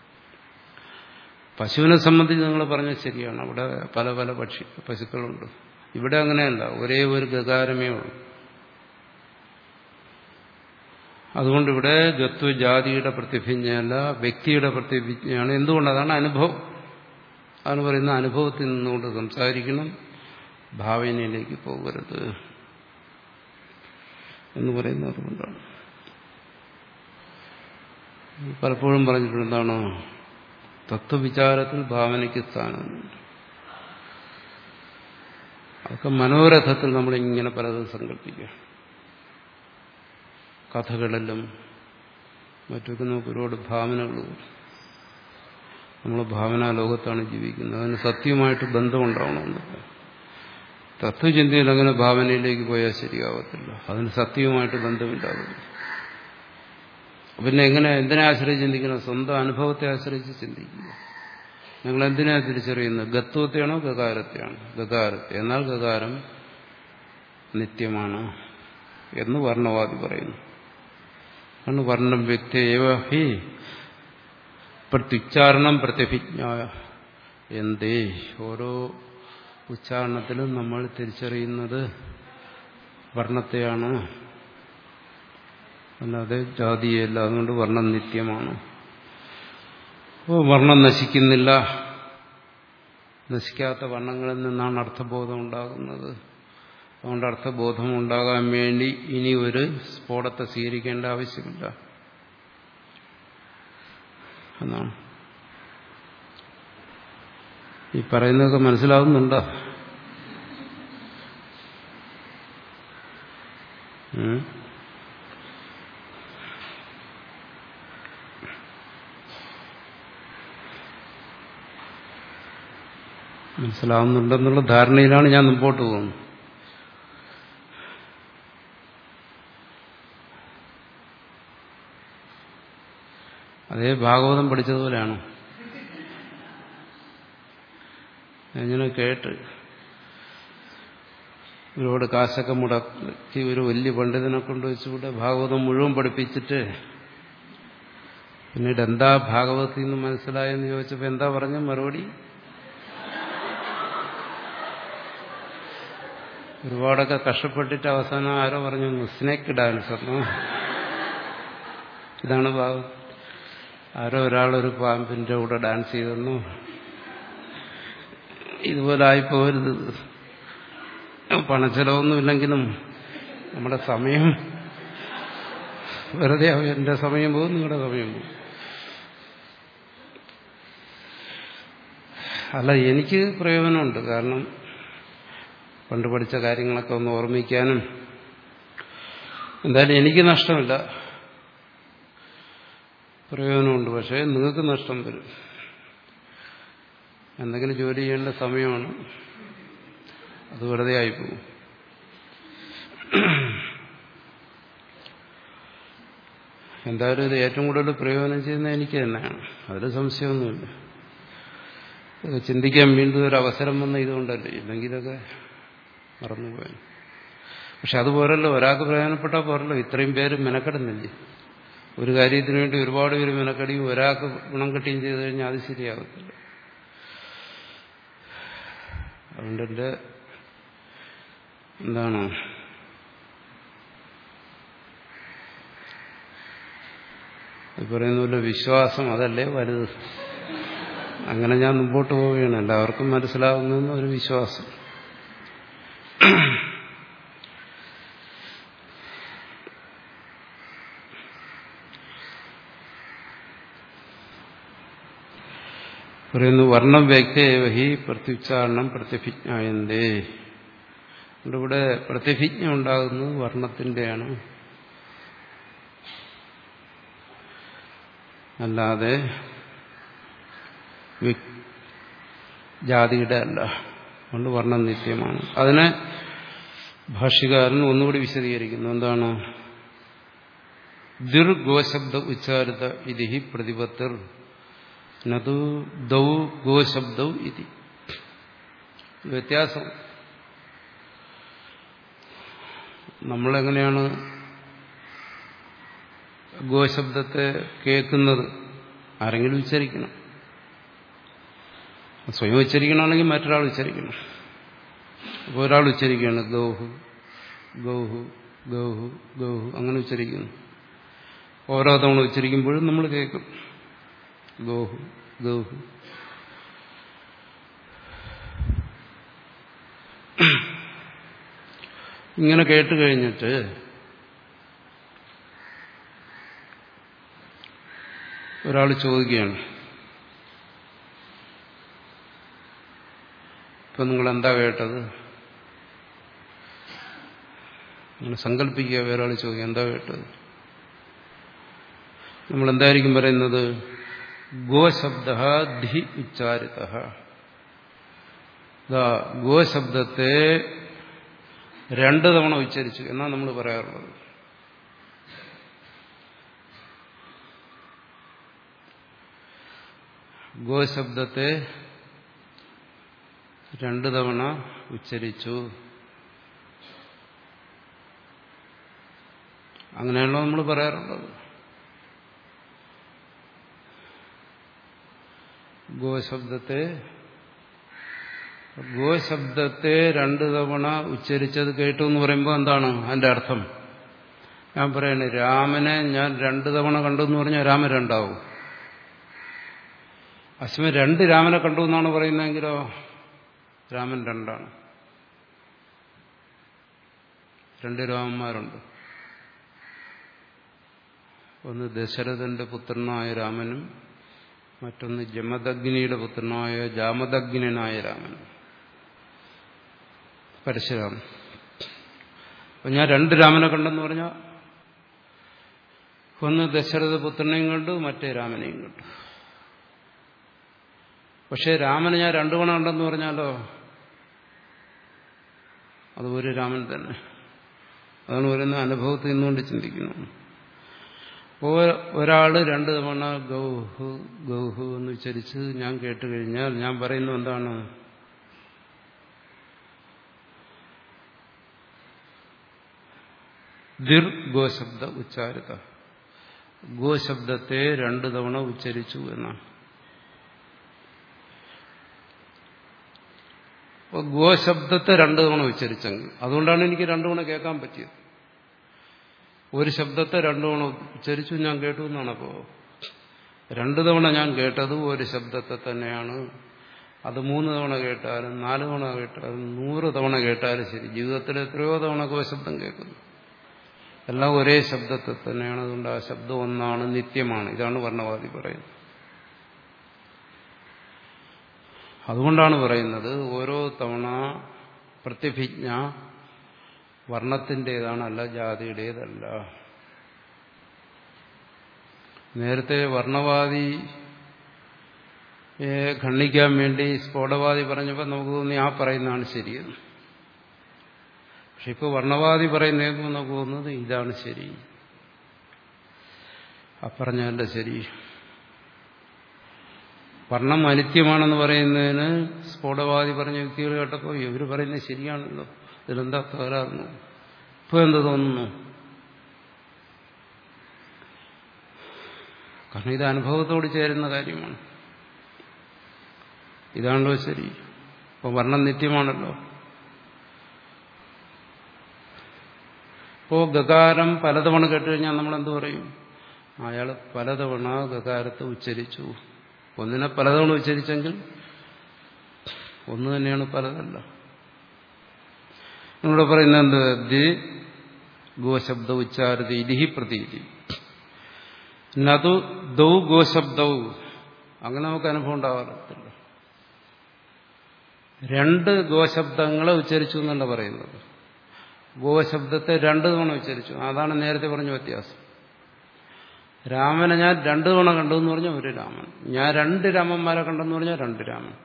പശുവിനെ സംബന്ധിച്ച് നിങ്ങൾ പറഞ്ഞത് ശരിയാണ് അവിടെ പല പല പക്ഷി പശുക്കളുണ്ട് ഇവിടെ അങ്ങനെയല്ല ഒരേ ഒരു ഗകാരമേ ഉള്ളൂ അതുകൊണ്ട് ഇവിടെ ഗത്വ ജാതിയുടെ പ്രതിഭിജ്ഞയല്ല വ്യക്തിയുടെ പ്രതിഭിജ്ഞയാണ് എന്തുകൊണ്ട് അതാണ് അനുഭവം അതാണ് പറയുന്ന അനുഭവത്തിൽ നിന്നുകൊണ്ട് സംസാരിക്കണം ഭാവനയിലേക്ക് പോകരുത് എന്ന് പറയുന്നത് അതുകൊണ്ടാണ് പലപ്പോഴും പറഞ്ഞിട്ടുണ്ട് എന്താണ് തത്വവിചാരത്തിൽ ഭാവനയ്ക്ക് സ്ഥാനമുണ്ട് അതൊക്കെ മനോരഥത്തിൽ നമ്മളിങ്ങനെ പലതും സങ്കല്പിക്കുക കഥകളിലും മറ്റൊക്കെ നമുക്ക് ഒരുപാട് ഭാവനകൾ നമ്മൾ ഭാവനാ ലോകത്താണ് ജീവിക്കുന്നത് അതിന് സത്യമായിട്ട് ബന്ധമുണ്ടാവണമെന്നില്ല തത്വചിന്തയിൽ അങ്ങനെ ഭാവനയിലേക്ക് പോയാൽ ശരിയാവത്തില്ല അതിന് സത്യവുമായിട്ട് ബന്ധമില്ലാകുന്നു പിന്നെ എങ്ങനെ എന്തിനെ ആശ്രയിച്ച് ചിന്തിക്കണം സ്വന്തം അനുഭവത്തെ ആശ്രയിച്ച് ചിന്തിക്കുക നിങ്ങൾ എന്തിനാ തിരിച്ചറിയുന്നത് ഗത്വത്തെയാണോ ഗകാരത്തെയാണോ ഗകാരത്തെ എന്നാൽ ഗകാരം നിത്യമാണ് എന്ന് വർണ്ണവാദി പറയുന്നു ആണ് വർണ്ണം വ്യക്തിയേവ ഹി പ്രത്യുച്ചാരണം പ്രതിഭിജ്ഞ എന്തേ ഓരോ ഉച്ചാരണത്തിലും നമ്മൾ തിരിച്ചറിയുന്നത് വർണ്ണത്തെയാണ് അല്ലാതെ ജാതിയല്ല അതുകൊണ്ട് വർണ്ണം നിത്യമാണ് അപ്പോൾ വർണ്ണം നശിക്കുന്നില്ല നശിക്കാത്ത വർണ്ണങ്ങളിൽ നിന്നാണ് അർത്ഥബോധം ഉണ്ടാകുന്നത് അതുകൊണ്ട് അർത്ഥബോധം ഉണ്ടാകാൻ വേണ്ടി ഇനി ഒരു സ്ഫോടത്തെ സ്വീകരിക്കേണ്ട ആവശ്യമില്ല എന്നാണ് ഈ പറയുന്നതൊക്കെ മനസ്സിലാവുന്നുണ്ടോ മനസ്സിലാവുന്നുണ്ടെന്നുള്ള ധാരണയിലാണ് ഞാൻ മുമ്പോട്ട് പോകുന്നത് അതേ ഭാഗവതം പഠിച്ചതുപോലെയാണ് ഇങ്ങനെ കേട്ട് ഒരുപാട് കാശൊക്കെ മുടക്കി ഒരു വലിയ പണ്ഡിതനെ കൊണ്ട് വെച്ചുകൂടെ ഭാഗവതം മുഴുവൻ പഠിപ്പിച്ചിട്ട് പിന്നീട് എന്താ ഭാഗവതത്തിൽ നിന്ന് മനസ്സിലായെന്ന് ചോദിച്ചപ്പോൾ എന്താ പറഞ്ഞ മറുപടി ഒരുപാടൊക്കെ കഷ്ടപ്പെട്ടിട്ട് അവസാനം ആരോ പറഞ്ഞു സ്നേക്ക് ഡാൻസ് എന്നോ ഇതാണ് ഭാഗം ആരോ ഒരാളൊരു പാമ്പിന്റെ കൂടെ ഡാൻസ് ചെയ്തെന്നു ഇതുപോലെ ആയിപ്പോരുത് പണച്ചെലവൊന്നുമില്ലെങ്കിലും നമ്മുടെ സമയം വെറുതെ ആവും എന്റെ സമയം പോകും നിങ്ങളുടെ സമയം പോകും അല്ല എനിക്ക് പ്രയോജനമുണ്ട് കാരണം പണ്ട് പഠിച്ച കാര്യങ്ങളൊക്കെ ഒന്ന് ഓർമ്മിക്കാനും എന്തായാലും എനിക്ക് നഷ്ടമില്ല പ്രയോജനമുണ്ട് പക്ഷേ നിങ്ങൾക്ക് നഷ്ടം വരും എന്തെങ്കിലും ജോലി ചെയ്യേണ്ട സമയമാണ് അത് വെറുതെ ആയിപ്പോകും എന്തായാലും ഇത് ഏറ്റവും കൂടുതൽ പ്രയോജനം ചെയ്യുന്നത് എനിക്ക് തന്നെയാണ് അതിൽ സംശയമൊന്നുമില്ല ചിന്തിക്കാൻ വീണ്ടും ഒരു അവസരം വന്ന ഇതുകൊണ്ടല്ലേ ഇല്ലെങ്കിൽ ഇതൊക്കെ മറന്നുപോയി പക്ഷെ അതുപോലല്ലോ ഒരാൾക്ക് പ്രയോജനപ്പെട്ടാൽ പോരല്ലോ ഇത്രയും പേര് മെനക്കെടുന്നില്ലേ ഒരു കാര്യത്തിന് വേണ്ടി ഒരുപാട് പേര് മെനക്കെടിയും ഒരാൾക്ക് ഗുണം കിട്ടുകയും ചെയ്തു കഴിഞ്ഞാൽ അത് ശരിയാകത്തില്ല അതുകൊണ്ട് എൻ്റെ എന്താണ് ഈ പറയുന്ന പോലെ വിശ്വാസം അതല്ലേ വലുത് അങ്ങനെ ഞാൻ മുമ്പോട്ട് പോവുകയാണ് എല്ലാവർക്കും മനസ്സിലാകുന്ന ഒരു വിശ്വാസം പറയുന്നു വർണ്ണം വ്യക്തേവ ഹി പ്രത്യുച്ചാരണം പ്രത്യഭിജ്ഞായന്തേ ഇവിടെ പ്രത്യഭിജ്ഞ ഉണ്ടാകുന്നത് വർണ്ണത്തിൻ്റെയാണ് അല്ലാതെ ജാതിയുടെ അല്ല അതുകൊണ്ട് വർണ്ണം നിത്യമാണ് അതിനെ ഭാഷ്യകാരൻ ഒന്നുകൂടി വിശദീകരിക്കുന്നു എന്താണ് ദുർഗോശബ്ദ ഉച്ചാരിത ഇതി പ്രതിപത്തർ നതു ദൗ ഗോശബ്ദൗ ഇതി വ്യത്യാസം നമ്മളെങ്ങനെയാണ് ഗോശബ്ദത്തെ കേൾക്കുന്നത് ആരെങ്കിലും ഉച്ചരിക്കണം സ്വയം ഉച്ചരിക്കണമെങ്കിൽ മറ്റൊരാൾ ഉച്ചരിക്കണം അപ്പോൾ ഒരാൾ ഉച്ചരിക്കുകയാണ് ഗൗഹു ഗൗഹു ഗൗഹു ഗൗഹു അങ്ങനെ ഉച്ചരിക്കുന്നു ഓരോ തവണ ഉച്ചരിക്കുമ്പോഴും നമ്മൾ കേൾക്കും ഗോഹു ഗൗഹു ഇങ്ങനെ കേട്ട് കഴിഞ്ഞിട്ട് ഒരാൾ ചോദിക്കുകയാണ് ഇപ്പൊ നിങ്ങൾ എന്താ കേട്ടത് നിങ്ങൾ സങ്കല്പിക്കുക വേറൊരാൾ ചോദിക്കുക എന്താ കേട്ടത് നമ്മൾ എന്തായിരിക്കും പറയുന്നത് ഗോശബ്ദ ധി ഉച്ചാരിത ഗോശബ്ദത്തെ രണ്ട് തവണ ഉച്ചരിച്ചു എന്നാണ് നമ്മൾ പറയാറുള്ളത് ഗോശബ്ദത്തെ രണ്ടു തവണ ഉച്ചരിച്ചു അങ്ങനെയാണല്ലോ നമ്മൾ പറയാറുള്ളത് ഗോശബ്ദത്തെ ഗോശബ്ദത്തെ രണ്ടു തവണ ഉച്ചരിച്ചത് കേട്ടു എന്ന് പറയുമ്പോൾ എന്താണ് അതിന്റെ അർത്ഥം ഞാൻ പറയണേ രാമനെ ഞാൻ രണ്ടു തവണ കണ്ടു എന്ന് പറഞ്ഞാൽ രാമൻ രണ്ടാവും അശ്വൻ രണ്ട് രാമനെ കണ്ടു എന്നാണ് പറയുന്നതെങ്കിലോ രാമൻ രണ്ടാണ് രണ്ട് രാമന്മാരുണ്ട് ഒന്ന് ദശരഥന്റെ പുത്രനായ രാമനും മറ്റൊന്ന് ജമദഗ്നിയുടെ പുത്രനായ ജാമദഗ്നനായ രാമനും പരശുരാമൻ അപ്പൊ ഞാൻ രണ്ട് രാമനെ കണ്ടെന്ന് പറഞ്ഞാൽ ഒന്ന് ദശരഥ പുത്രനെയും കണ്ടു മറ്റേ രാമനെയും കണ്ടു പക്ഷേ രാമനെ ഞാൻ രണ്ടു ഗുണം ഉണ്ടെന്ന് പറഞ്ഞാലോ അത് ഒരു രാമൻ തന്നെ അതാണ് പറയുന്ന അനുഭവത്തിൽ നിന്നുകൊണ്ട് ചിന്തിക്കുന്നു ഒരാള് രണ്ടു തവണ ഗൗഹു ഗൗഹു എന്ന് ഉച്ചരിച്ച് ഞാൻ കേട്ട് കഴിഞ്ഞാൽ ഞാൻ പറയുന്നത് എന്താണ് ദിർ ഗോശബ്ദ ഉച്ചാരിത ഗോശബ്ദത്തെ രണ്ടു തവണ ഉച്ചരിച്ചു എന്നാണ് അപ്പോൾ ഗോശബ്ദത്തെ രണ്ടു തവണ ഉച്ചരിച്ചെങ്കിൽ അതുകൊണ്ടാണ് എനിക്ക് രണ്ടു തവണ കേൾക്കാൻ പറ്റിയത് ഒരു ശബ്ദത്തെ രണ്ടു തവണ ഉച്ചരിച്ചു ഞാൻ കേട്ടു എന്നാണ് അപ്പോൾ രണ്ടു തവണ ഞാൻ കേട്ടത് ഒരു ശബ്ദത്തെ തന്നെയാണ് അത് മൂന്ന് തവണ കേട്ടാലും നാല് തവണ കേട്ടാലും നൂറ് തവണ കേട്ടാലും ശരി ജീവിതത്തിൽ എത്രയോ തവണ ഗോശബ്ദം കേൾക്കുന്നു എല്ലാം ഒരേ ശബ്ദത്തെ തന്നെയാണ് അതുകൊണ്ട് ആ ശബ്ദം ഒന്നാണ് നിത്യമാണ് ഇതാണ് വർണ്ണവാദി പറയുന്നത് അതുകൊണ്ടാണ് പറയുന്നത് ഓരോ തവണ പ്രത്യഭിജ്ഞ വർണ്ണത്തിൻ്റെതാണ് അല്ല ജാതിയുടേതല്ല നേരത്തെ വർണ്ണവാദി ഖണ്ഡിക്കാൻ വേണ്ടി സ്ഫോടവാദി പറഞ്ഞപ്പോൾ നമുക്ക് തോന്നി ആ പറയുന്നതാണ് ശരിയെന്ന് പക്ഷെ ഇപ്പോൾ വർണ്ണവാദി പറയുന്നതെന്ന് നമുക്ക് തോന്നുന്നത് ഇതാണ് ശരി ആ പറഞ്ഞതല്ല ശരി വർണ്ണം അനിത്യമാണെന്ന് പറയുന്നതിന് സ്ഫോടവാദി പറഞ്ഞ വ്യക്തികൾ കേട്ടപ്പോൾ ഇവർ പറയുന്നത് ശരിയാണല്ലോ ഇതിലെന്താ തകരാറുന്നു ഇപ്പൊ എന്ത് തോന്നുന്നു കാരണം ഇത് അനുഭവത്തോട് ചേരുന്ന കാര്യമാണ് ഇതാണല്ലോ ശരി അപ്പോൾ വർണ്ണം നിത്യമാണല്ലോ ഇപ്പോൾ ഗകാരം പലതവണ കേട്ടുകഴിഞ്ഞാൽ നമ്മൾ എന്ത് പറയും അയാൾ പലതവണ ഗകാരത്തെ ഉച്ചരിച്ചു ഒന്നിനെ പലതവണ ഉച്ചരിച്ചെങ്കിൽ ഒന്ന് തന്നെയാണ് പലതല്ല നിങ്ങളിവിടെ പറയുന്നത് എന്ത് ദി ഗോശബ്ദ ഉച്ചാരതി ഇതിഹി പ്രതീതി നതു ദൗ ഗോശബ്ദവും അങ്ങനെ നമുക്ക് അനുഭവം ഉണ്ടാവാറില്ല രണ്ട് ഗോശബ്ദങ്ങളെ ഉച്ചരിച്ചു എന്നല്ല പറയുന്നത് ഗോശബ്ദത്തെ രണ്ട് തവണ ഉച്ചരിച്ചു അതാണ് നേരത്തെ പറഞ്ഞ വ്യത്യാസം രാമനെ ഞാൻ രണ്ടു തവണ കണ്ടു എന്ന് പറഞ്ഞാൽ ഒരു രാമൻ ഞാൻ രണ്ട് രാമന്മാരെ കണ്ടെന്ന് പറഞ്ഞാൽ രണ്ട് രാമൻ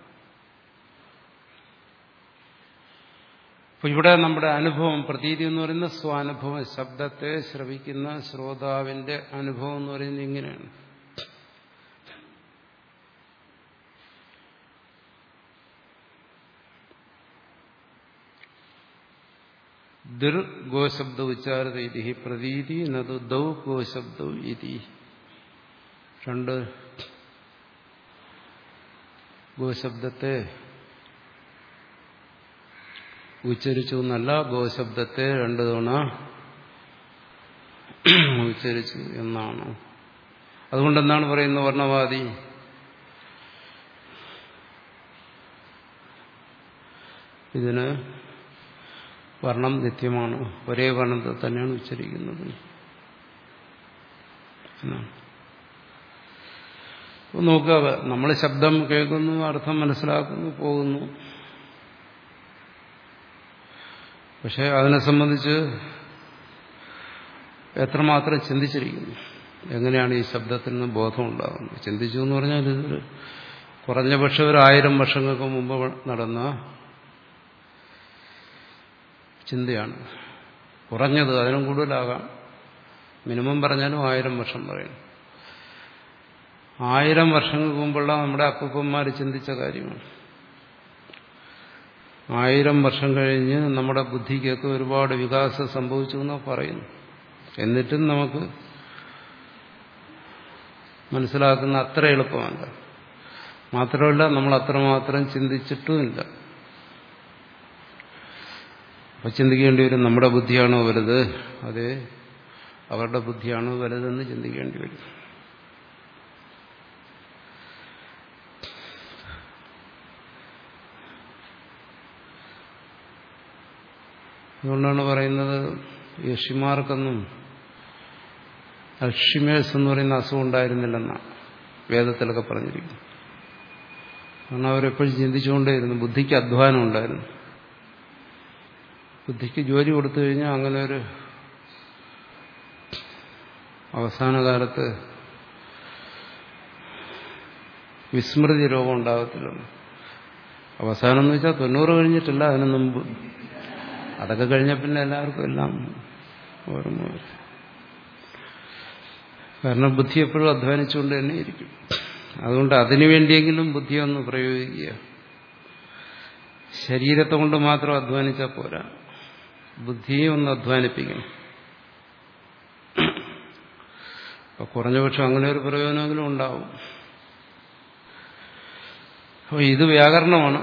അപ്പൊ ഇവിടെ നമ്മുടെ അനുഭവം പ്രതീതി എന്ന് പറയുന്ന സ്വാനുഭവം ശബ്ദത്തെ ശ്രവിക്കുന്ന ശ്രോതാവിന്റെ അനുഭവം എന്ന് പറയുന്നത് ഇങ്ങനെയാണ് ദിർ ഗോശബ്ദ ഉച്ചാരത ഇതി പ്രതീതി നതു ദൗ ഗോശബ്ദ ഇതി രണ്ട് ഗോശബ്ദത്തെ ഉച്ചരിച്ചു എന്നല്ല ഗോശബ്ദത്തെ രണ്ടു തവണ ഉച്ചരിച്ചു എന്നാണ് അതുകൊണ്ട് എന്താണ് പറയുന്നത് വർണ്ണവാദി ഇതിന് വർണ്ണം നിത്യമാണ് ഒരേ വർണ്ണത്തെ തന്നെയാണ് ഉച്ചരിക്കുന്നത് എന്നാണ് നോക്കുക നമ്മൾ ശബ്ദം കേൾക്കുന്നു അർത്ഥം മനസ്സിലാക്കുന്നു പോകുന്നു പക്ഷെ അതിനെ സംബന്ധിച്ച് എത്രമാത്രം ചിന്തിച്ചിരിക്കുന്നു എങ്ങനെയാണ് ഈ ശബ്ദത്തിൽ നിന്ന് ബോധം ഉണ്ടാകുന്നത് ചിന്തിച്ചു എന്ന് പറഞ്ഞാൽ ഇതൊരു കുറഞ്ഞ പക്ഷെ ഒരു ആയിരം വർഷങ്ങൾക്ക് മുമ്പ് നടന്ന ചിന്തയാണ് കുറഞ്ഞത് അതിനും കൂടുതലാകാം മിനിമം പറഞ്ഞാലും ആയിരം വർഷം പറയണം ആയിരം വർഷങ്ങൾക്ക് മുമ്പുള്ള നമ്മുടെ അപ്പൂപ്പന്മാർ ചിന്തിച്ച കാര്യമാണ് ആയിരം വർഷം കഴിഞ്ഞ് നമ്മുടെ ബുദ്ധിക്കൊക്കെ ഒരുപാട് വികാസം സംഭവിച്ചു എന്ന് പറയുന്നു എന്നിട്ടും നമുക്ക് മനസ്സിലാക്കുന്ന അത്ര എളുപ്പമല്ല മാത്രമല്ല നമ്മൾ അത്രമാത്രം ചിന്തിച്ചിട്ടുമില്ല അപ്പൊ ചിന്തിക്കേണ്ടി വരും നമ്മുടെ ബുദ്ധിയാണോ വലുത് അതെ അവരുടെ ബുദ്ധിയാണോ വലുതെന്ന് ചിന്തിക്കേണ്ടി വരും അതുകൊണ്ടാണ് പറയുന്നത് യക്ഷിമാർക്കൊന്നും അൽഷിമേഴ്സ് എന്ന് പറയുന്ന അസുഖം ഉണ്ടായിരുന്നില്ലെന്നാണ് വേദത്തിലൊക്കെ പറഞ്ഞിരിക്കുന്നു കാരണം അവരെപ്പോഴും ചിന്തിച്ചുകൊണ്ടേയിരുന്നു ബുദ്ധിക്ക് അധ്വാനം ഉണ്ടായിരുന്നു ബുദ്ധിക്ക് ജോലി കൊടുത്തു കഴിഞ്ഞാൽ അങ്ങനെ ഒരു അവസാന കാലത്ത് വിസ്മൃതി രോഗം ഉണ്ടാകത്തില്ല അവസാനം എന്ന് വെച്ചാൽ തൊണ്ണൂറ് കഴിഞ്ഞിട്ടില്ല അതിനു മുമ്പ് അതൊക്കെ കഴിഞ്ഞ പിന്നെ എല്ലാവർക്കും എല്ലാം ഓർമ്മ വരും കാരണം ബുദ്ധി എപ്പോഴും അധ്വാനിച്ചുകൊണ്ട് തന്നെ ഇരിക്കും അതുകൊണ്ട് അതിനു വേണ്ടിയെങ്കിലും ബുദ്ധി ഒന്ന് പ്രയോഗിക്കുക ശരീരത്തെ കൊണ്ട് മാത്രം അധ്വാനിച്ചാൽ പോരാ ബുദ്ധിയെ ഒന്ന് അധ്വാനിപ്പിക്കണം അപ്പൊ കുറഞ്ഞപക്ഷം അങ്ങനെ ഒരു പ്രയോജനമെങ്കിലും ഉണ്ടാവും അപ്പോൾ ഇത് വ്യാകരണമാണ്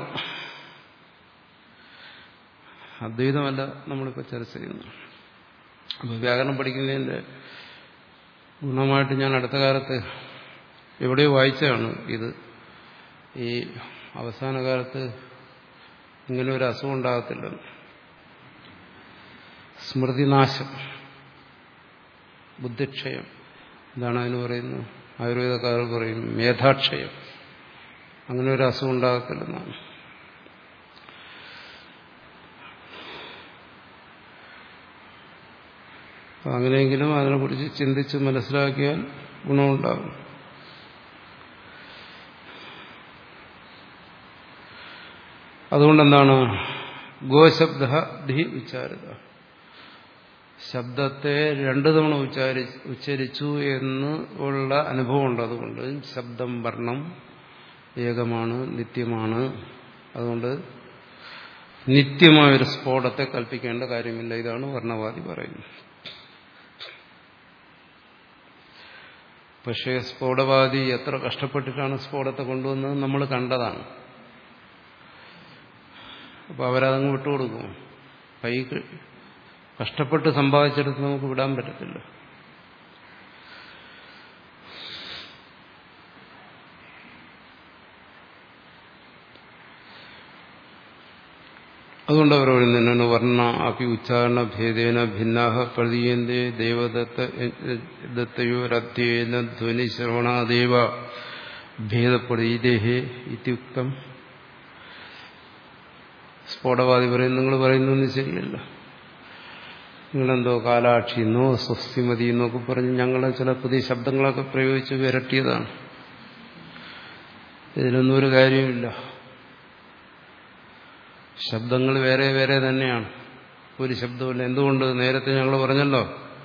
അദ്വൈതമല്ല നമ്മളിപ്പോൾ ചർച്ച ചെയ്യുന്നത് അപ്പോൾ വ്യാകരണം പഠിക്കുന്നതിൻ്റെ ഗുണമായിട്ട് ഞാൻ അടുത്ത കാലത്ത് എവിടെയോ വായിച്ചതാണ് ഇത് ഈ അവസാന കാലത്ത് ഇങ്ങനെ ഒരു അസുഖം ഉണ്ടാകത്തില്ലെന്ന് സ്മൃതിനാശം ബുദ്ധിക്ഷയം എന്താണ് അതിന് പറയുന്നത് ആയുർവേദക്കാർ പറയും മേധാക്ഷയം അങ്ങനെ ഒരു അസുഖം ഉണ്ടാകത്തില്ലെന്നാണ് അങ്ങനെയെങ്കിലും അതിനെക്കുറിച്ച് ചിന്തിച്ച് മനസ്സിലാക്കിയാൽ ഗുണമുണ്ടാകും അതുകൊണ്ടെന്താണ് ഗോശബ്ദ ധി ഉച്ചാരിത ശബ്ദത്തെ രണ്ടു തവണ ഉച്ചാരി ഉച്ചരിച്ചു എന്ന് ഉള്ള അനുഭവമുണ്ട് അതുകൊണ്ട് ശബ്ദം വർണ്ണം ഏകമാണ് നിത്യമാണ് അതുകൊണ്ട് നിത്യമായൊരു സ്ഫോടത്തെ കൽപ്പിക്കേണ്ട കാര്യമില്ല ഇതാണ് വർണ്ണവാദി പറയുന്നത് പക്ഷേ സ്ഫോടവാദി എത്ര കഷ്ടപ്പെട്ടിട്ടാണ് സ്ഫോടത്തെ കൊണ്ടുവന്നത് നമ്മൾ കണ്ടതാണ് അപ്പോൾ അവരതങ്ങ് വിട്ടുകൊടുക്കും കൈ കഷ്ടപ്പെട്ട് സമ്പാദിച്ചെടുത്ത് നമുക്ക് വിടാൻ പറ്റത്തില്ല അതുകൊണ്ട് അവർ പറയുന്നതിനാണ് വർണ്ണ അപി ഉച്ചാരണ ഭേദേന ഭിന്നാഹ പ്രതീയന്തേ ദേവദത്ത ദത്തയോരധ്യേന ധ്വനി ശ്രവണാദേവ ഭേദപ്രതീതേഹേ ഇത്യുക്തം സ്ഫോടവാദി പറയും നിങ്ങൾ പറയുന്നൊന്നും ശരിയല്ല നിങ്ങളെന്തോ കാലാക്ഷിന്നോ സ്വസ്തിമതി എന്നൊക്കെ പറഞ്ഞ് ഞങ്ങളെ ചില പുതിയ ശബ്ദങ്ങളൊക്കെ പ്രയോഗിച്ച് വിരട്ടിയതാണ് ഇതിലൊന്നും ഒരു കാര്യമില്ല ശബ്ദങ്ങൾ വേറെ വേറെ തന്നെയാണ് ഒരു ശബ്ദമില്ല എന്തുകൊണ്ട് നേരത്തെ ഞങ്ങൾ പറഞ്ഞല്ലോ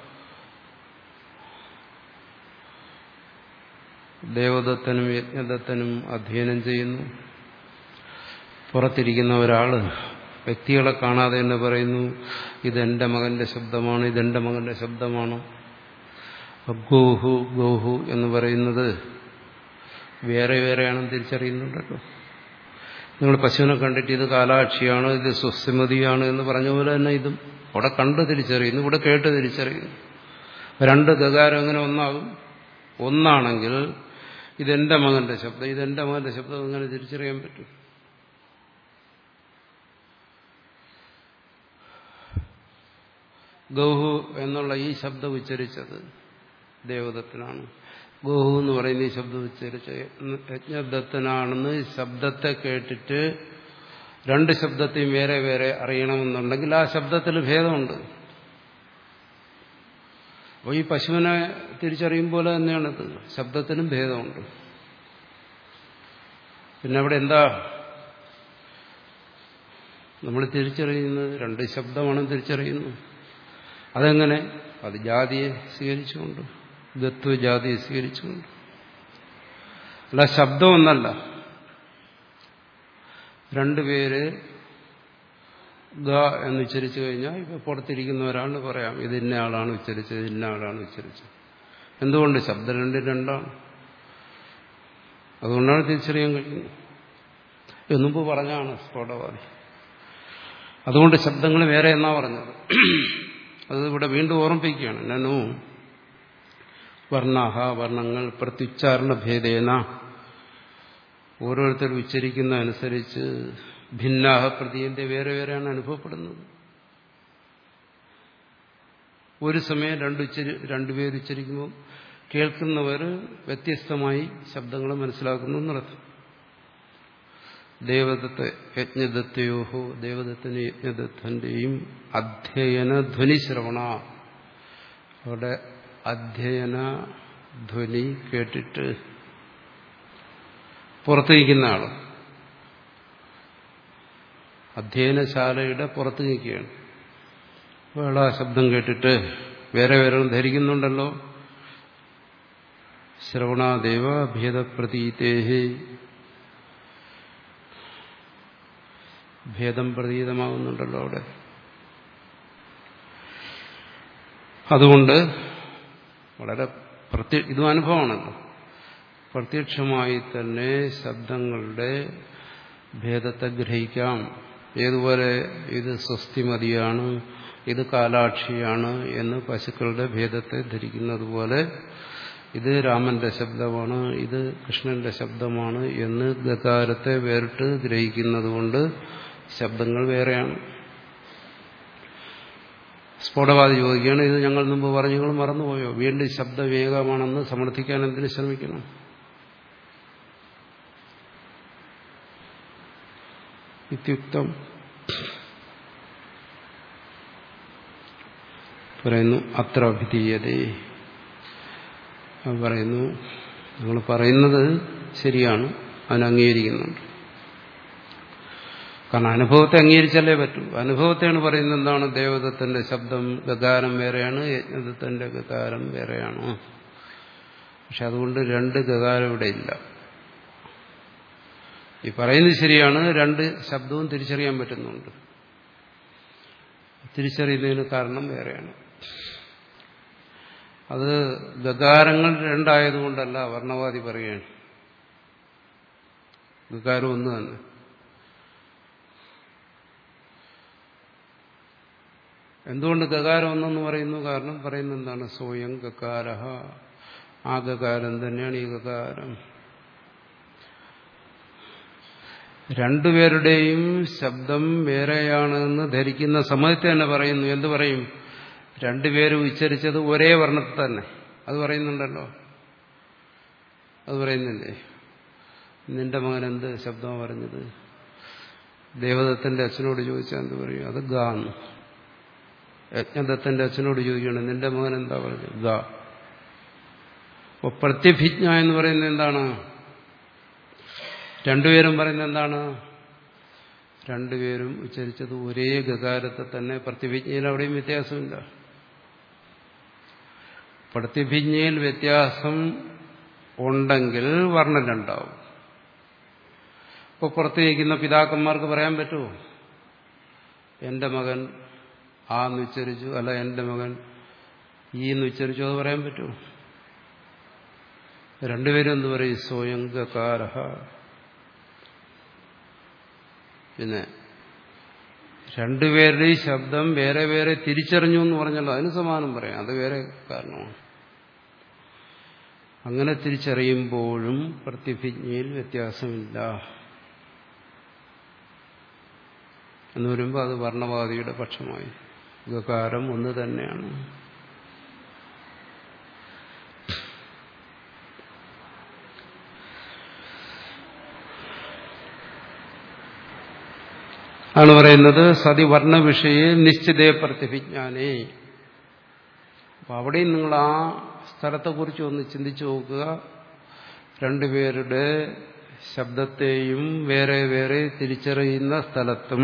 ദേവദത്തനും യജ്ഞദത്തനും അധ്യയനം ചെയ്യുന്നു പുറത്തിരിക്കുന്ന ഒരാള് വ്യക്തികളെ കാണാതെ തന്നെ പറയുന്നു ഇതെന്റെ മകന്റെ ശബ്ദമാണ് ഇതെന്റെ മകന്റെ ശബ്ദമാണ് ഗോഹു ഗോഹു എന്ന് പറയുന്നത് വേറെ വേറെയാണെന്ന് തിരിച്ചറിയുന്നുണ്ടല്ലോ നിങ്ങൾ പശുവിനെ കണ്ടിട്ട് ഇത് കാലാക്ഷിയാണ് ഇത് സ്വസ്തിമതിയാണ് എന്ന് പറഞ്ഞ പോലെ തന്നെ ഇതും അവിടെ കണ്ട് തിരിച്ചറിയുന്നു ഇവിടെ കേട്ട് തിരിച്ചറിയുന്നു രണ്ട് ഗകാരം എങ്ങനെ ഒന്നാകും ഒന്നാണെങ്കിൽ ഇതെന്റെ മകന്റെ ശബ്ദം ഇതെന്റെ മകന്റെ ശബ്ദം എങ്ങനെ തിരിച്ചറിയാൻ പറ്റും ഗൗഹു എന്നുള്ള ഈ ശബ്ദം ഉച്ചരിച്ചത് ദേവദത്തിനാണ് ഗോഹു എന്ന് പറയുന്ന ഈ ശബ്ദം ഉച്ചരിച്ച യജ്ഞദത്തനാണെന്ന് ശബ്ദത്തെ കേട്ടിട്ട് രണ്ട് ശബ്ദത്തെയും വേറെ വേറെ അറിയണമെന്നുണ്ടെങ്കിൽ ആ ശബ്ദത്തിൽ ഭേദമുണ്ട് അപ്പോൾ ഈ പശുവിനെ തിരിച്ചറിയും പോലെ തന്നെയാണിത് ശബ്ദത്തിനും ഭേദമുണ്ട് പിന്നെ അവിടെ എന്താ നമ്മൾ തിരിച്ചറിയുന്നത് രണ്ട് ശബ്ദമാണ് തിരിച്ചറിയുന്നത് അതെങ്ങനെ അത് ജാതിയെ സ്വീകരിച്ചുകൊണ്ട് ഗത്വജാതിയെ സ്വീകരിച്ചുകൊണ്ട് അല്ല ശബ്ദമൊന്നല്ല രണ്ടുപേര് ഗ എന്ന് ഉച്ചരിച്ചു കഴിഞ്ഞാൽ ഇപ്പൊ പുറത്തിരിക്കുന്ന ഒരാളിന് പറയാം ഇത് ഇന്ന ആളാണ് ഉച്ചരിച്ചത് ഇന്ന ആളാണ് ഉച്ചരിച്ചത് എന്തുകൊണ്ട് ശബ്ദം രണ്ടും രണ്ടാണ് അതുകൊണ്ടാണ് തിരിച്ചറിയാൻ കഴിയുന്നത് എന്നുമ്പ് പറഞ്ഞാണ് സ്ഫോടവാദി അതുകൊണ്ട് ശബ്ദങ്ങൾ വേറെ എന്നാ പറഞ്ഞത് അത് ഇവിടെ വീണ്ടും ഓർമ്മിപ്പിക്കുകയാണ് നനു വർണ്ണാഹ വർണ്ണങ്ങൾ പ്രത്യുച്ചാരണ ഭേദേന ഓരോരുത്തർ ഉച്ചരിക്കുന്ന അനുസരിച്ച് ഭിന്നാഹ പ്രതിയന്റെ വേറെ വേറെയാണ് അനുഭവപ്പെടുന്നത് ഒരു സമയം രണ്ട് ഉച്ചരി രണ്ടുപേർ ഉച്ചരിക്കുമ്പോൾ കേൾക്കുന്നവർ വ്യത്യസ്തമായി ശബ്ദങ്ങൾ മനസ്സിലാക്കുന്നു എന്നർത്ഥം ദേവദത്ത യജ്ഞദത്തയോഹോ ദേവദത്തന് യജ്ഞദത്തന്റെയും അധ്യയന ധ്വനി ശ്രവണ അവിടെ അധ്യയന ധ്വനി കേട്ടിട്ട് പുറത്തിരിക്കുന്ന ആള് അധ്യയനശാലയുടെ പുറത്ത് നിൽക്കുകയാണ് അപ്പോൾ ആ ശബ്ദം കേട്ടിട്ട് വേറെ വേറെ ധരിക്കുന്നുണ്ടല്ലോ ശ്രവണാദേവ ഭേദപ്രതീതേഹി ഭേദം പ്രതീതമാകുന്നുണ്ടല്ലോ അവിടെ അതുകൊണ്ട് വളരെ പ്രത്യ ഇതും അനുഭവമാണല്ലോ പ്രത്യക്ഷമായി തന്നെ ശബ്ദങ്ങളുടെ ഭേദത്തെ ഗ്രഹിക്കാം ഏതുപോലെ ഇത് സ്വസ്തിമതിയാണ് ഇത് കാലാക്ഷിയാണ് എന്ന് പശുക്കളുടെ ഭേദത്തെ ധരിക്കുന്നത് പോലെ ഇത് രാമന്റെ ശബ്ദമാണ് ഇത് കൃഷ്ണന്റെ ശബ്ദമാണ് എന്ന് ഗകാരത്തെ വേറിട്ട് ഗ്രഹിക്കുന്നത് കൊണ്ട് ശബ്ദങ്ങൾ വേറെയാണ് സ്ഫോടവാദി ചോദിക്കുകയാണ് ഇത് ഞങ്ങൾ മുമ്പ് പറഞ്ഞു നിങ്ങൾ മറന്നുപോയോ വീണ്ടും ശബ്ദവേഗമാണെന്ന് സമർത്ഥിക്കാൻ എന്തിനു ശ്രമിക്കണം ഇത്യുക്തം പറയുന്നു അത്ര അഭിധീയതേ പറയുന്നു നിങ്ങൾ പറയുന്നത് ശരിയാണ് അതിന് അംഗീകരിക്കുന്നുണ്ട് കാരണം അനുഭവത്തെ അംഗീകരിച്ചാലേ പറ്റൂ അനുഭവത്തെയാണ് പറയുന്നത് എന്താണ് ദേവദത്തന്റെ ശബ്ദം ഗകാരം വേറെയാണ് യജ്ഞദത്തന്റെ ഗകാരം വേറെയാണ് പക്ഷെ അതുകൊണ്ട് രണ്ട് ഗകാരം ഇവിടെ ഇല്ല ഈ പറയുന്നത് ശരിയാണ് രണ്ട് ശബ്ദവും തിരിച്ചറിയാൻ പറ്റുന്നുണ്ട് തിരിച്ചറിയുന്നതിന് കാരണം വേറെയാണ് അത് ഗകാരങ്ങൾ രണ്ടായതുകൊണ്ടല്ല വർണ്ണവാദി പറയുകയാണ് ഗകാരം ഒന്ന് തന്നെ എന്തുകൊണ്ട് ഗകാരം ഒന്നെന്ന് പറയുന്നു കാരണം പറയുന്നത് എന്താണ് സ്വയം ഗകാര ആ ഗകാരം തന്നെയാണ് ഈ ഗകാരം രണ്ടുപേരുടെയും ശബ്ദം വേറെയാണെന്ന് ധരിക്കുന്ന സമയത്ത് തന്നെ പറയുന്നു എന്ത് പറയും രണ്ടുപേരും ഉച്ചരിച്ചത് ഒരേ വർണ്ണത്തിൽ തന്നെ അത് പറയുന്നുണ്ടല്ലോ അത് പറയുന്നില്ലേ നിന്റെ മകൻ എന്ത് ശബ്ദമാണ് പറഞ്ഞത് ദേവദത്തന്റെ അച്ഛനോട് ചോദിച്ചാൽ എന്ത് പറയും അത് ഗാന്ന് യജ്ഞദത്തന്റെ അച്ഛനോട് ചോദിക്കണം നിന്റെ മകൻ എന്താ പറഞ്ഞത് ഗ അപ്പൊ പ്രത്യഭിജ്ഞ എന്ന് പറയുന്നത് എന്താണ് രണ്ടുപേരും പറയുന്നത് എന്താണ് രണ്ടുപേരും ഉച്ചരിച്ചത് ഒരേ ഗകാരത്തെ തന്നെ പ്രത്യഭിജ്ഞയിൽ അവിടെയും വ്യത്യാസമില്ല പ്രത്യഭിജ്ഞയിൽ വ്യത്യാസം ഉണ്ടെങ്കിൽ വർണ്ണം രണ്ടാവും ഇപ്പോൾ പുറത്ത് നിൽക്കുന്ന പിതാക്കന്മാർക്ക് പറയാൻ പറ്റുമോ എന്റെ മകൻ ആ എന്ന് ഉച്ചരിച്ചു അല്ല എന്റെ മകൻ ഈ എന്ന് ഉച്ചരിച്ചു അത് പറയാൻ പറ്റുമോ രണ്ടുപേരും എന്ത് പറയും സ്വയം ഗകാര പിന്നെ രണ്ടുപേരുടെയും ശബ്ദം വേറെ വേറെ തിരിച്ചറിഞ്ഞു എന്ന് പറഞ്ഞല്ലോ അതിന് സമാനം പറയാം അത് വേറെ കാരണമാണ് അങ്ങനെ തിരിച്ചറിയുമ്പോഴും പ്രതിഭിജ്ഞയിൽ വ്യത്യാസമില്ല എന്ന് വരുമ്പോൾ അത് വർണ്ണവാദിയുടെ പക്ഷമായി ഗകാരം ഒന്ന് തന്നെയാണ് ആണ് പറയുന്നത് സതി വർണ്ണ വിഷയെ നിശ്ചിതേ പ്രതിഭിജ്ഞാനേ അപ്പൊ അവിടെയും നിങ്ങൾ ആ സ്ഥലത്തെക്കുറിച്ച് ഒന്ന് ചിന്തിച്ചു നോക്കുക രണ്ടുപേരുടെ ശബ്ദത്തെയും വേറെ വേറെ തിരിച്ചറിയുന്ന സ്ഥലത്തും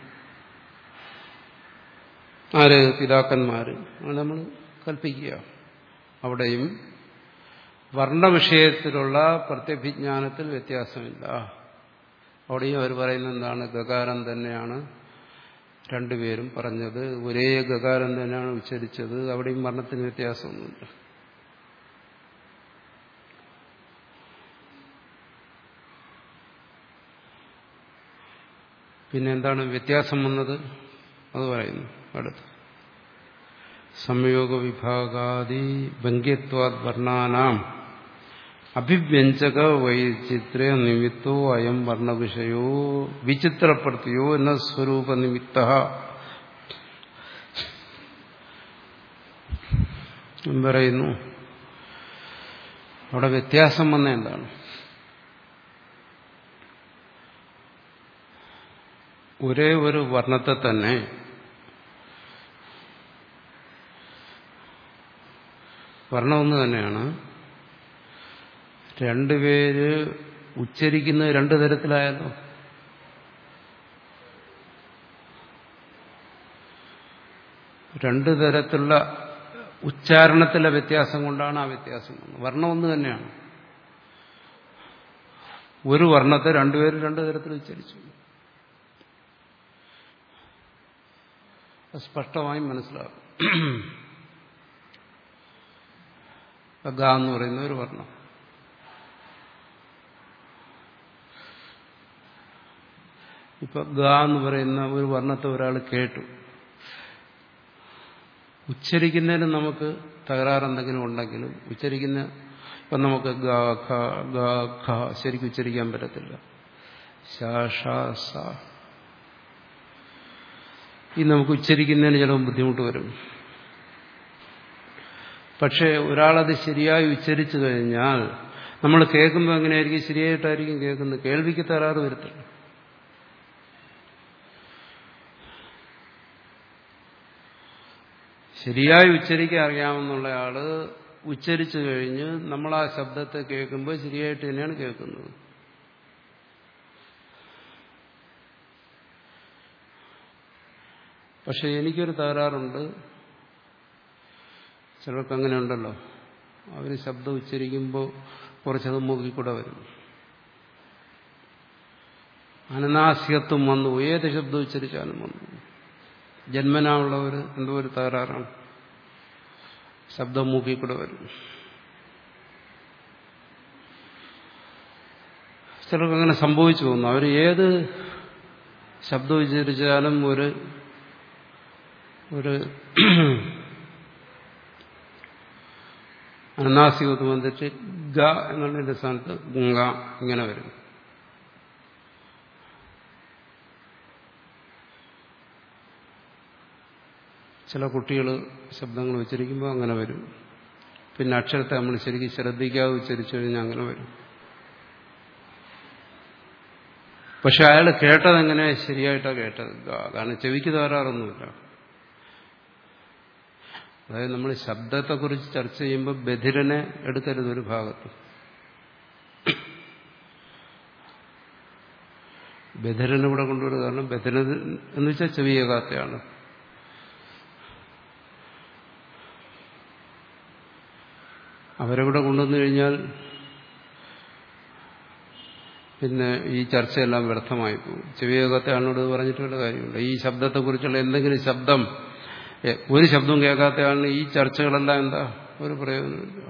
ആര് പിതാക്കന്മാര് നമ്മൾ കൽപ്പിക്കുക അവിടെയും വർണ്ണവിഷയത്തിലുള്ള പ്രത്യഭിജ്ഞാനത്തിൽ വ്യത്യാസമില്ല അവിടെയും അവർ പറയുന്നത് എന്താണ് ഗകാരം തന്നെയാണ് രണ്ടുപേരും പറഞ്ഞത് ഒരേ ഗകാരം തന്നെയാണ് ഉച്ചരിച്ചത് അവിടെയും വർണ്ണത്തിന് വ്യത്യാസമൊന്നുമില്ല പിന്നെ എന്താണ് വ്യത്യാസം വന്നത് അത് പറയുന്നു അടുത്ത് സംയോഗ വിഭാഗാദി ഭംഗ്യത്വാദ് വർണ്ണാനാം അഭിവ്യഞ്ജക വൈചിത്ര നിമിത്തോ അയം വർണ്ണവിഷയോ വിചിത്രപ്പെടുത്തിയോ എന്ന സ്വരൂപ നിമിത്ത പറയുന്നു അവിടെ വ്യത്യാസം വന്ന എന്താണ് ഒരേ ഒരു വർണ്ണത്തെ തന്നെ വർണ്ണം ഒന്ന് തന്നെയാണ് രണ്ടുപേര് ഉച്ചരിക്കുന്നത് രണ്ടു തരത്തിലായല്ലോ രണ്ടു തരത്തിലുള്ള ഉച്ചാരണത്തിലെ വ്യത്യാസം കൊണ്ടാണ് ആ വ്യത്യാസം വർണ്ണം ഒന്ന് തന്നെയാണ് ഒരു വർണ്ണത്തെ രണ്ടുപേരും രണ്ടു തരത്തിൽ ഉച്ചരിച്ചു സ്പഷ്ടമായും മനസ്സിലാകും ഗ എന്ന് പറയുന്ന ഒരു വർണ്ണം ഇപ്പൊ ഗ എന്ന് പറയുന്ന ഒരു വർണ്ണത്തെ ഒരാൾ കേട്ടു ഉച്ചരിക്കുന്നതിന് നമുക്ക് തകരാറെന്തെങ്കിലും ഉണ്ടെങ്കിലും ഉച്ചരിക്കുന്ന ഇപ്പം നമുക്ക് ഗ ഖ ഗ ഖ ശരിക്കും ഉച്ചരിക്കാൻ പറ്റത്തില്ല ശ ഷ സ ഈ നമുക്ക് ഉച്ചരിക്കുന്നതിന് ചിലപ്പോൾ ബുദ്ധിമുട്ട് വരും പക്ഷേ ഒരാളത് ശരിയായി ഉച്ചരിച്ചു കഴിഞ്ഞാൽ നമ്മൾ കേൾക്കുമ്പോൾ എങ്ങനെയായിരിക്കും ശരിയായിട്ടായിരിക്കും കേൾക്കുന്നത് കേൾവിക്ക് തകരാറ് വരത്തില്ല ശരിയായി ഉച്ചരിക്കാൻ അറിയാമെന്നുള്ള ആള് ഉച്ചരിച്ചു കഴിഞ്ഞ് നമ്മൾ ആ ശബ്ദത്തെ കേൾക്കുമ്പോൾ ശരിയായിട്ട് തന്നെയാണ് കേൾക്കുന്നത് പക്ഷെ എനിക്കൊരു തകരാറുണ്ട് ചിലർക്ക് അങ്ങനെ ഉണ്ടല്ലോ അവർ ശബ്ദം ഉച്ചരിക്കുമ്പോൾ കുറച്ചത് മൂക്കിക്കൂടെ വരും അനനാസ്യത്വം വന്നു ഏത് ശബ്ദം ഉച്ചരിച്ചാലും വന്നു ജന്മനാ ഒരു എന്തോ ഒരു തകരാറാണ് ശബ്ദം മൂക്കിക്കൂടെ വരും ചിലർക്ക് അങ്ങനെ സംഭവിച്ചു പോകുന്നു അവർ ഏത് ശബ്ദം ഉച്ചരിച്ചാലും ഒരു ശബ്ദം ഉച്ചരിച്ചാലും മൂക്കിക്കൂടെ വരും ചിലർക്ക് അങ്ങനെ സംഭവിച്ചു പോകുന്നു അവർ ഏത് ശബ്ദം ഉച്ചരിച്ചാലും ഒരു ശബ്ദം മൂക്കിക്കൂടെ വരും ചിലർക്ക് അങ്ങനെ സംഭവിച്ചു പോകുന്നു അവർ ഏത് ശബ്ദം ഉച്ചരിച്ചാലും ഒരു ശബ്ദം മൂക്കിക്കൂടെ വരും ചിലർക്ക് അങ്ങനെ സംഭവിച്ചു പോകുന്നു അവർ ഏത് ശബ്ദം ഉച്ചരിച്ചാലും ഒരു ഒരു അനുനാസികത്ത് വന്നിട്ട് ഗ എന്നുള്ളതിന്റെ സ്ഥാനത്ത് ഗ ഇങ്ങനെ വരും ചില കുട്ടികൾ ശബ്ദങ്ങൾ ഉച്ചരിക്കുമ്പോൾ അങ്ങനെ വരും പിന്നെ അക്ഷരത്തെ നമ്മൾ ശരിക്കും ശ്രദ്ധിക്കാതെ ഉച്ചരിച്ചു കഴിഞ്ഞാൽ അങ്ങനെ വരും പക്ഷെ അയാൾ കേട്ടതെങ്ങനെ ശരിയായിട്ടാണ് കേട്ടത് കാരണം ചെവിക്ക് തകരാറൊന്നുമില്ല അതായത് നമ്മൾ ശബ്ദത്തെക്കുറിച്ച് ചർച്ച ചെയ്യുമ്പോൾ ബധിരനെ എടുക്കരുത് ഒരു ഭാഗത്ത് ബധിരനെ ഇവിടെ കൊണ്ടുവരുന്നത് കാരണം ബധിരൻ എന്ന് വെച്ചാൽ ചെവിയേകാത്തയാണ് അവരെവിടെ കൊണ്ടുവന്നു കഴിഞ്ഞാൽ പിന്നെ ഈ ചർച്ചയെല്ലാം വ്യർത്ഥമായി പോകും ചെവിയേകാത്ത ആളിനോട് പറഞ്ഞിട്ട് വല്ല കാര്യമുണ്ട് ഈ ശബ്ദത്തെക്കുറിച്ചുള്ള എന്തെങ്കിലും ശബ്ദം ഒരു ശബ്ദവും കേൾക്കാത്ത ആളിന് ഈ ചർച്ചകളെല്ലാം എന്താ ഒരു പ്രയോജനമില്ല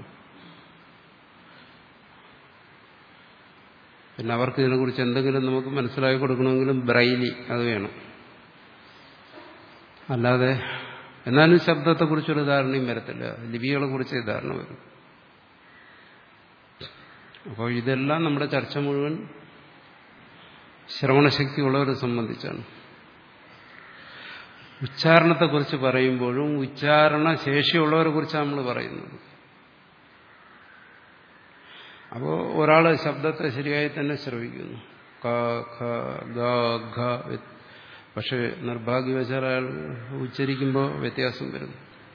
പിന്നെ അവർക്ക് ഇതിനെക്കുറിച്ച് എന്തെങ്കിലും നമുക്ക് മനസ്സിലാക്കി കൊടുക്കണമെങ്കിലും ബ്രൈലി അത് വേണം അല്ലാതെ എന്നാലും ശബ്ദത്തെക്കുറിച്ചൊരു ധാരണയും വരത്തില്ല ലിപികളെ കുറിച്ച് ധാരണ വരും അപ്പോൾ ഇതെല്ലാം നമ്മുടെ ചർച്ച മുഴുവൻ ശ്രവണശക്തിയുള്ളവരെ സംബന്ധിച്ചാണ് ഉച്ചാരണത്തെക്കുറിച്ച് പറയുമ്പോഴും ഉച്ചാരണ ശേഷിയുള്ളവരെ കുറിച്ചാണ് നമ്മൾ പറയുന്നത് അപ്പോൾ ഒരാൾ ശബ്ദത്തെ ശരിയായി തന്നെ ശ്രവിക്കുന്നു ക ഖ ഗ ഘ പക്ഷെ നിർഭാഗ്യവശാൽ അയാൾ ഉച്ചരിക്കുമ്പോൾ വ്യത്യാസം വരുന്നു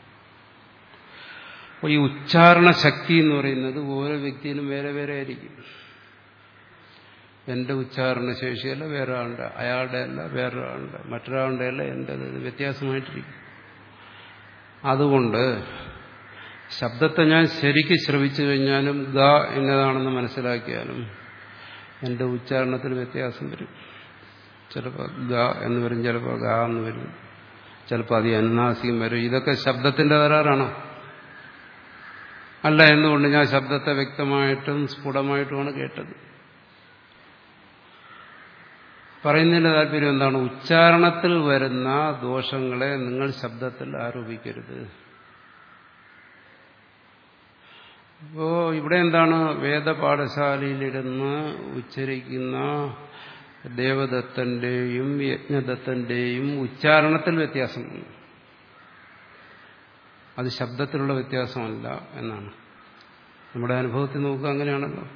അപ്പോൾ ഈ ഉച്ചാരണ ശക്തി എന്ന് പറയുന്നത് ഓരോ വ്യക്തിയിലും വേറെ വേറെ ആയിരിക്കും എന്റെ ഉച്ചാരണ ശേഷിയല്ല വേറെ ആളുടെ അയാളുടെ അല്ല വേറൊരാളുടെ മറ്റൊരാളുടെ അല്ല എൻ്റെ വ്യത്യാസമായിട്ടിരിക്കും അതുകൊണ്ട് ശബ്ദത്തെ ഞാൻ ശരിക്ക് ശ്രവിച്ചു കഴിഞ്ഞാലും ഗ എന്നതാണെന്ന് മനസ്സിലാക്കിയാലും എൻ്റെ ഉച്ചാരണത്തിൽ വ്യത്യാസം വരും ചിലപ്പോൾ ഗ എന്ന് വരും ചിലപ്പോൾ ഗ എന്ന് വരും ചിലപ്പോൾ അതി അന്നാസിയും വരും ഇതൊക്കെ ശബ്ദത്തിന്റെ തകരാറാണോ അല്ല എന്നുകൊണ്ട് ഞാൻ ശബ്ദത്തെ വ്യക്തമായിട്ടും സ്ഫുടമായിട്ടുമാണ് കേട്ടത് പറയുന്നതിന്റെ താല്പര്യം എന്താണ് ഉച്ചാരണത്തിൽ വരുന്ന ദോഷങ്ങളെ നിങ്ങൾ ശബ്ദത്തിൽ ആരോപിക്കരുത് അപ്പോ ഇവിടെ എന്താണ് വേദപാഠശാലയിലിരുന്ന് ഉച്ചരിക്കുന്ന ദേവദത്തന്റെയും യജ്ഞദത്തന്റെയും ഉച്ചാരണത്തിൽ വ്യത്യാസം അത് ശബ്ദത്തിലുള്ള വ്യത്യാസമല്ല എന്നാണ് നമ്മുടെ അനുഭവത്തിൽ നോക്കുക അങ്ങനെയാണല്ലോ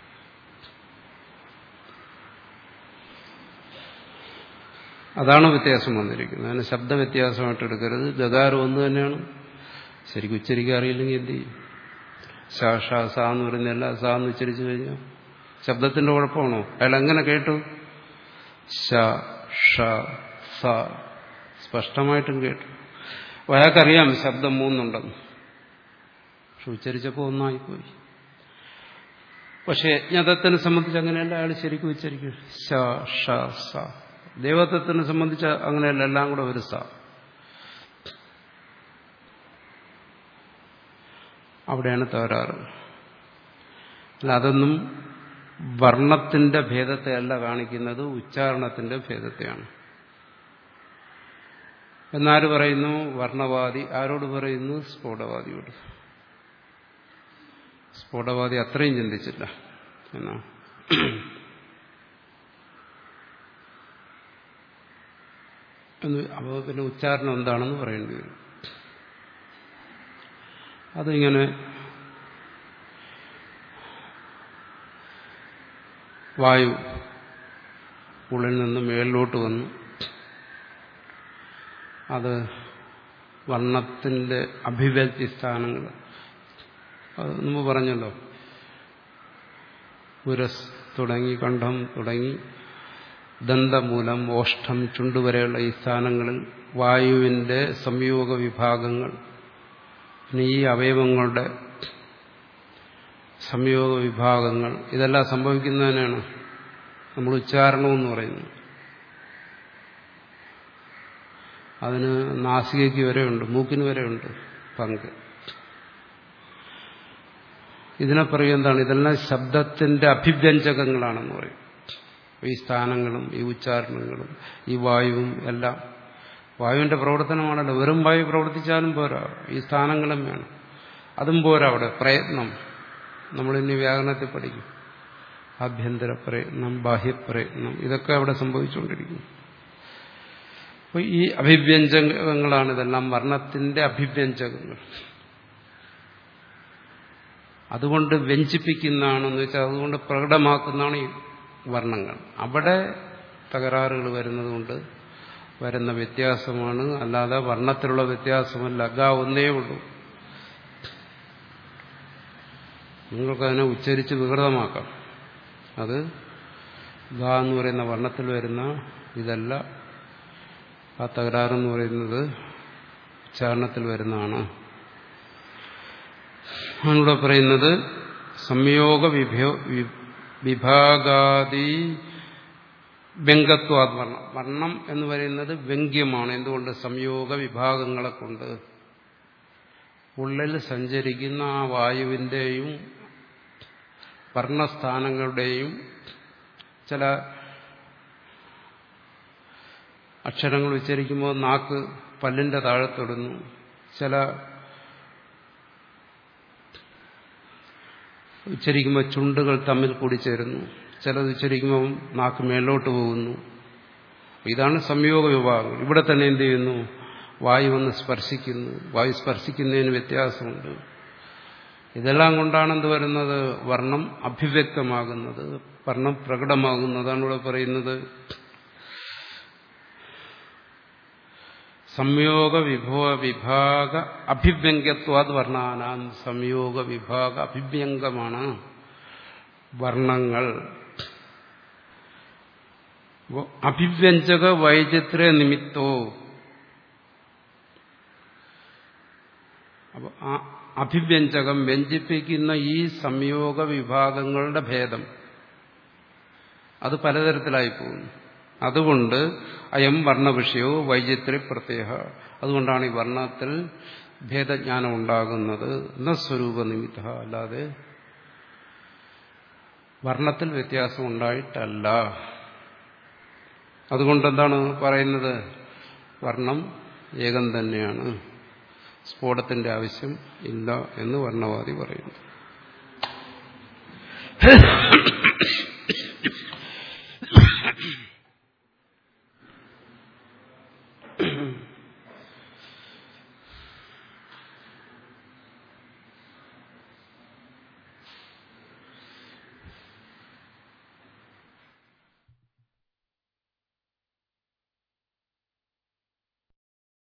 അതാണ് വ്യത്യാസം വന്നിരിക്കുന്നത് അതിന് ശബ്ദ വ്യത്യാസമായിട്ട് എടുക്കരുത് ഗകാരം ഒന്ന് തന്നെയാണ് ശരിക്കും ഉച്ചരിക്കാൻ അറിയില്ലെങ്കിൽ എന്ത് ചെയ്യും ഷ ഷ സ എന്ന് പറയുന്നതല്ല സ എന്ന് ഉച്ചരിച്ചു കഴിഞ്ഞാൽ ശബ്ദത്തിന്റെ കുഴപ്പമാണോ അയാൾ എങ്ങനെ കേട്ടു ഷ ഷ സ സ്പഷ്ടമായിട്ടും കേട്ടു അപ്പോൾ അയാൾക്കറിയാം ശബ്ദം മൂന്നുണ്ടെന്ന് പക്ഷെ ഉച്ചരിച്ചപ്പോൾ ഒന്നായിപ്പോയി പക്ഷെ യജ്ഞതത്തിനെ സംബന്ധിച്ച് അങ്ങനെയല്ല അയാൾ ശരിക്കും ഉച്ചരിക്കും ഷ ഷ സ ദൈവത്വത്തിനെ സംബന്ധിച്ച് അങ്ങനെയല്ല എല്ലാം കൂടെ ഒരു സ അവിടെയാണ് തകരാറ് അല്ല അതൊന്നും വർണ്ണത്തിന്റെ ഭേദത്തെ അല്ല കാണിക്കുന്നത് ഉച്ചാരണത്തിന്റെ ഭേദത്തെയാണ് എന്നാര് പറയുന്നു വർണ്ണവാദി ആരോട് പറയുന്നു സ്ഫോടവാദിയോട് സ്ഫോടവാദി അത്രയും ചിന്തിച്ചില്ല എന്നാ അപ്പോൾ പിന്നെ ഉച്ചാരണം എന്താണെന്ന് പറയേണ്ടി വരും അതിങ്ങനെ വായു ഉള്ളിൽ നിന്ന് മേളിലോട്ട് വന്നു അത് വർണ്ണത്തിന്റെ അഭിവ്യക്തി സ്ഥാനങ്ങൾ അത് മുമ്പ് പറഞ്ഞല്ലോ ഉരസ് തുടങ്ങി കണ്ഠം തുടങ്ങി ദന്തമൂലം ഓഷ്ടം ചുണ്ടുവരെയുള്ള ഈ സ്ഥാനങ്ങളിൽ വായുവിന്റെ സംയോഗ വിഭാഗങ്ങൾ പിന്നെ ഈ അവയവങ്ങളുടെ സംയോഗ വിഭാഗങ്ങൾ ഇതെല്ലാം സംഭവിക്കുന്നതിനാണ് നമ്മൾ ഉച്ചാരണം എന്ന് പറയുന്നത് അതിന് നാസികയ്ക്ക് വരെയുണ്ട് മൂക്കിന് വരെയുണ്ട് പങ്ക് ഇതിനെ പറയും എന്താണ് ഇതെല്ലാം ശബ്ദത്തിന്റെ അഭിവ്യഞ്ജകങ്ങളാണെന്ന് പറയും ഈ സ്ഥാനങ്ങളും ഈ ഉച്ചാരണങ്ങളും ഈ വായുവും എല്ലാം വായുവിന്റെ പ്രവർത്തനമാണല്ലോ വെറും വായു പ്രവർത്തിച്ചാലും പോരാ ഈ സ്ഥാനങ്ങളും വേണം അതും പോരാ അവിടെ പ്രയത്നം നമ്മളിനി വ്യാകരണത്തിൽ പഠിക്കും ആഭ്യന്തര പ്രയത്നം ബാഹ്യപ്രയത്നം ഇതൊക്കെ അവിടെ സംഭവിച്ചുകൊണ്ടിരിക്കുന്നു അപ്പോൾ ഈ അഭിവ്യഞ്ജകങ്ങളാണ് ഇതെല്ലാം വർണ്ണത്തിന്റെ അഭിവ്യഞ്ജകങ്ങൾ അതുകൊണ്ട് വ്യഞ്ചിപ്പിക്കുന്നതാണെന്ന് വെച്ചാൽ അതുകൊണ്ട് പ്രകടമാക്കുന്നതാണ് ഈ വർണ്ണങ്ങൾ അവിടെ തകരാറുകൾ വരുന്നത് കൊണ്ട് വരുന്ന വ്യത്യാസമാണ് അല്ലാതെ വർണ്ണത്തിലുള്ള വ്യത്യാസമല്ല ഗ ഒന്നേ ഉള്ളൂ നിങ്ങൾക്കതിനെ ഉച്ചരിച്ച് വികൃതമാക്കാം അത് ഗ എന്ന് പറയുന്ന വർണ്ണത്തിൽ വരുന്ന ഇതല്ല ആ തകരാറെന്ന് പറയുന്നത് ഉച്ചാരണത്തിൽ വരുന്നതാണ് ഇവിടെ പറയുന്നത് സംയോഗ വിഭോ വിഭാഗാദി വ്യംഗത്വാത് വർണ്ണം വർണ്ണം എന്ന് പറയുന്നത് വ്യംഗ്യമാണ് എന്തുകൊണ്ട് സംയോഗ വിഭാഗങ്ങളെ കൊണ്ട് ഉള്ളിൽ സഞ്ചരിക്കുന്ന ആ വായുവിന്റെയും വർണ്ണസ്ഥാനങ്ങളുടെയും ചില അക്ഷരങ്ങൾ ഉച്ചരിക്കുമ്പോൾ നാക്ക് പല്ലിന്റെ താഴെ തൊടുന്നു ചില ഉച്ചരിക്കുമ്പോൾ ചുണ്ടുകൾ തമ്മിൽ കൂടിച്ചേരുന്നു ചിലത് ഉച്ചരിക്കുമ്പോൾ നാക്ക് മേലോട്ട് പോകുന്നു ഇതാണ് സംയോഗ വിഭാഗം ഇവിടെ തന്നെ എന്ത് ചെയ്യുന്നു വായു വന്ന് സ്പർശിക്കുന്നു വായു സ്പർശിക്കുന്നതിന് വ്യത്യാസമുണ്ട് ഇതെല്ലാം കൊണ്ടാണ് എന്ത് വരുന്നത് വർണ്ണം അഭിവ്യക്തമാകുന്നത് വർണ്ണം പ്രകടമാകുന്നതാണ് ഇവിടെ പറയുന്നത് സംയോഗ വിഭവ വിഭാഗ അഭിവ്യംഗ്യത്വാത് വർണ്ണാനാം സംയോഗ വിഭാഗ അഭിവ്യംഗമാണ് വർണ്ണങ്ങൾ അഭിവ്യഞ്ജക വൈചിത്ര നിമിത്തോ അപ്പൊ ആ അഭിവ്യഞ്ജകം വ്യഞ്ജിപ്പിക്കുന്ന ഈ സംയോഗ വിഭാഗങ്ങളുടെ ഭേദം അത് പലതരത്തിലായി പോകുന്നു അതുകൊണ്ട് അയം വർണ്ണവിഷയോ വൈചിത്രി പ്രത്യേക അതുകൊണ്ടാണ് ഈ വർണ്ണത്തിൽ ഭേദജ്ഞാനം ഉണ്ടാകുന്നത് എന്ന സ്വരൂപ നിമിത്ത അല്ലാതെ വർണ്ണത്തിൽ വ്യത്യാസം ഉണ്ടായിട്ടല്ല അതുകൊണ്ട് എന്താണ് പറയുന്നത് വർണ്ണം ഏകം തന്നെയാണ് സ്ഫോടത്തിന്റെ ആവശ്യം ഇല്ല എന്ന് വർണ്ണവാദി പറയുന്നു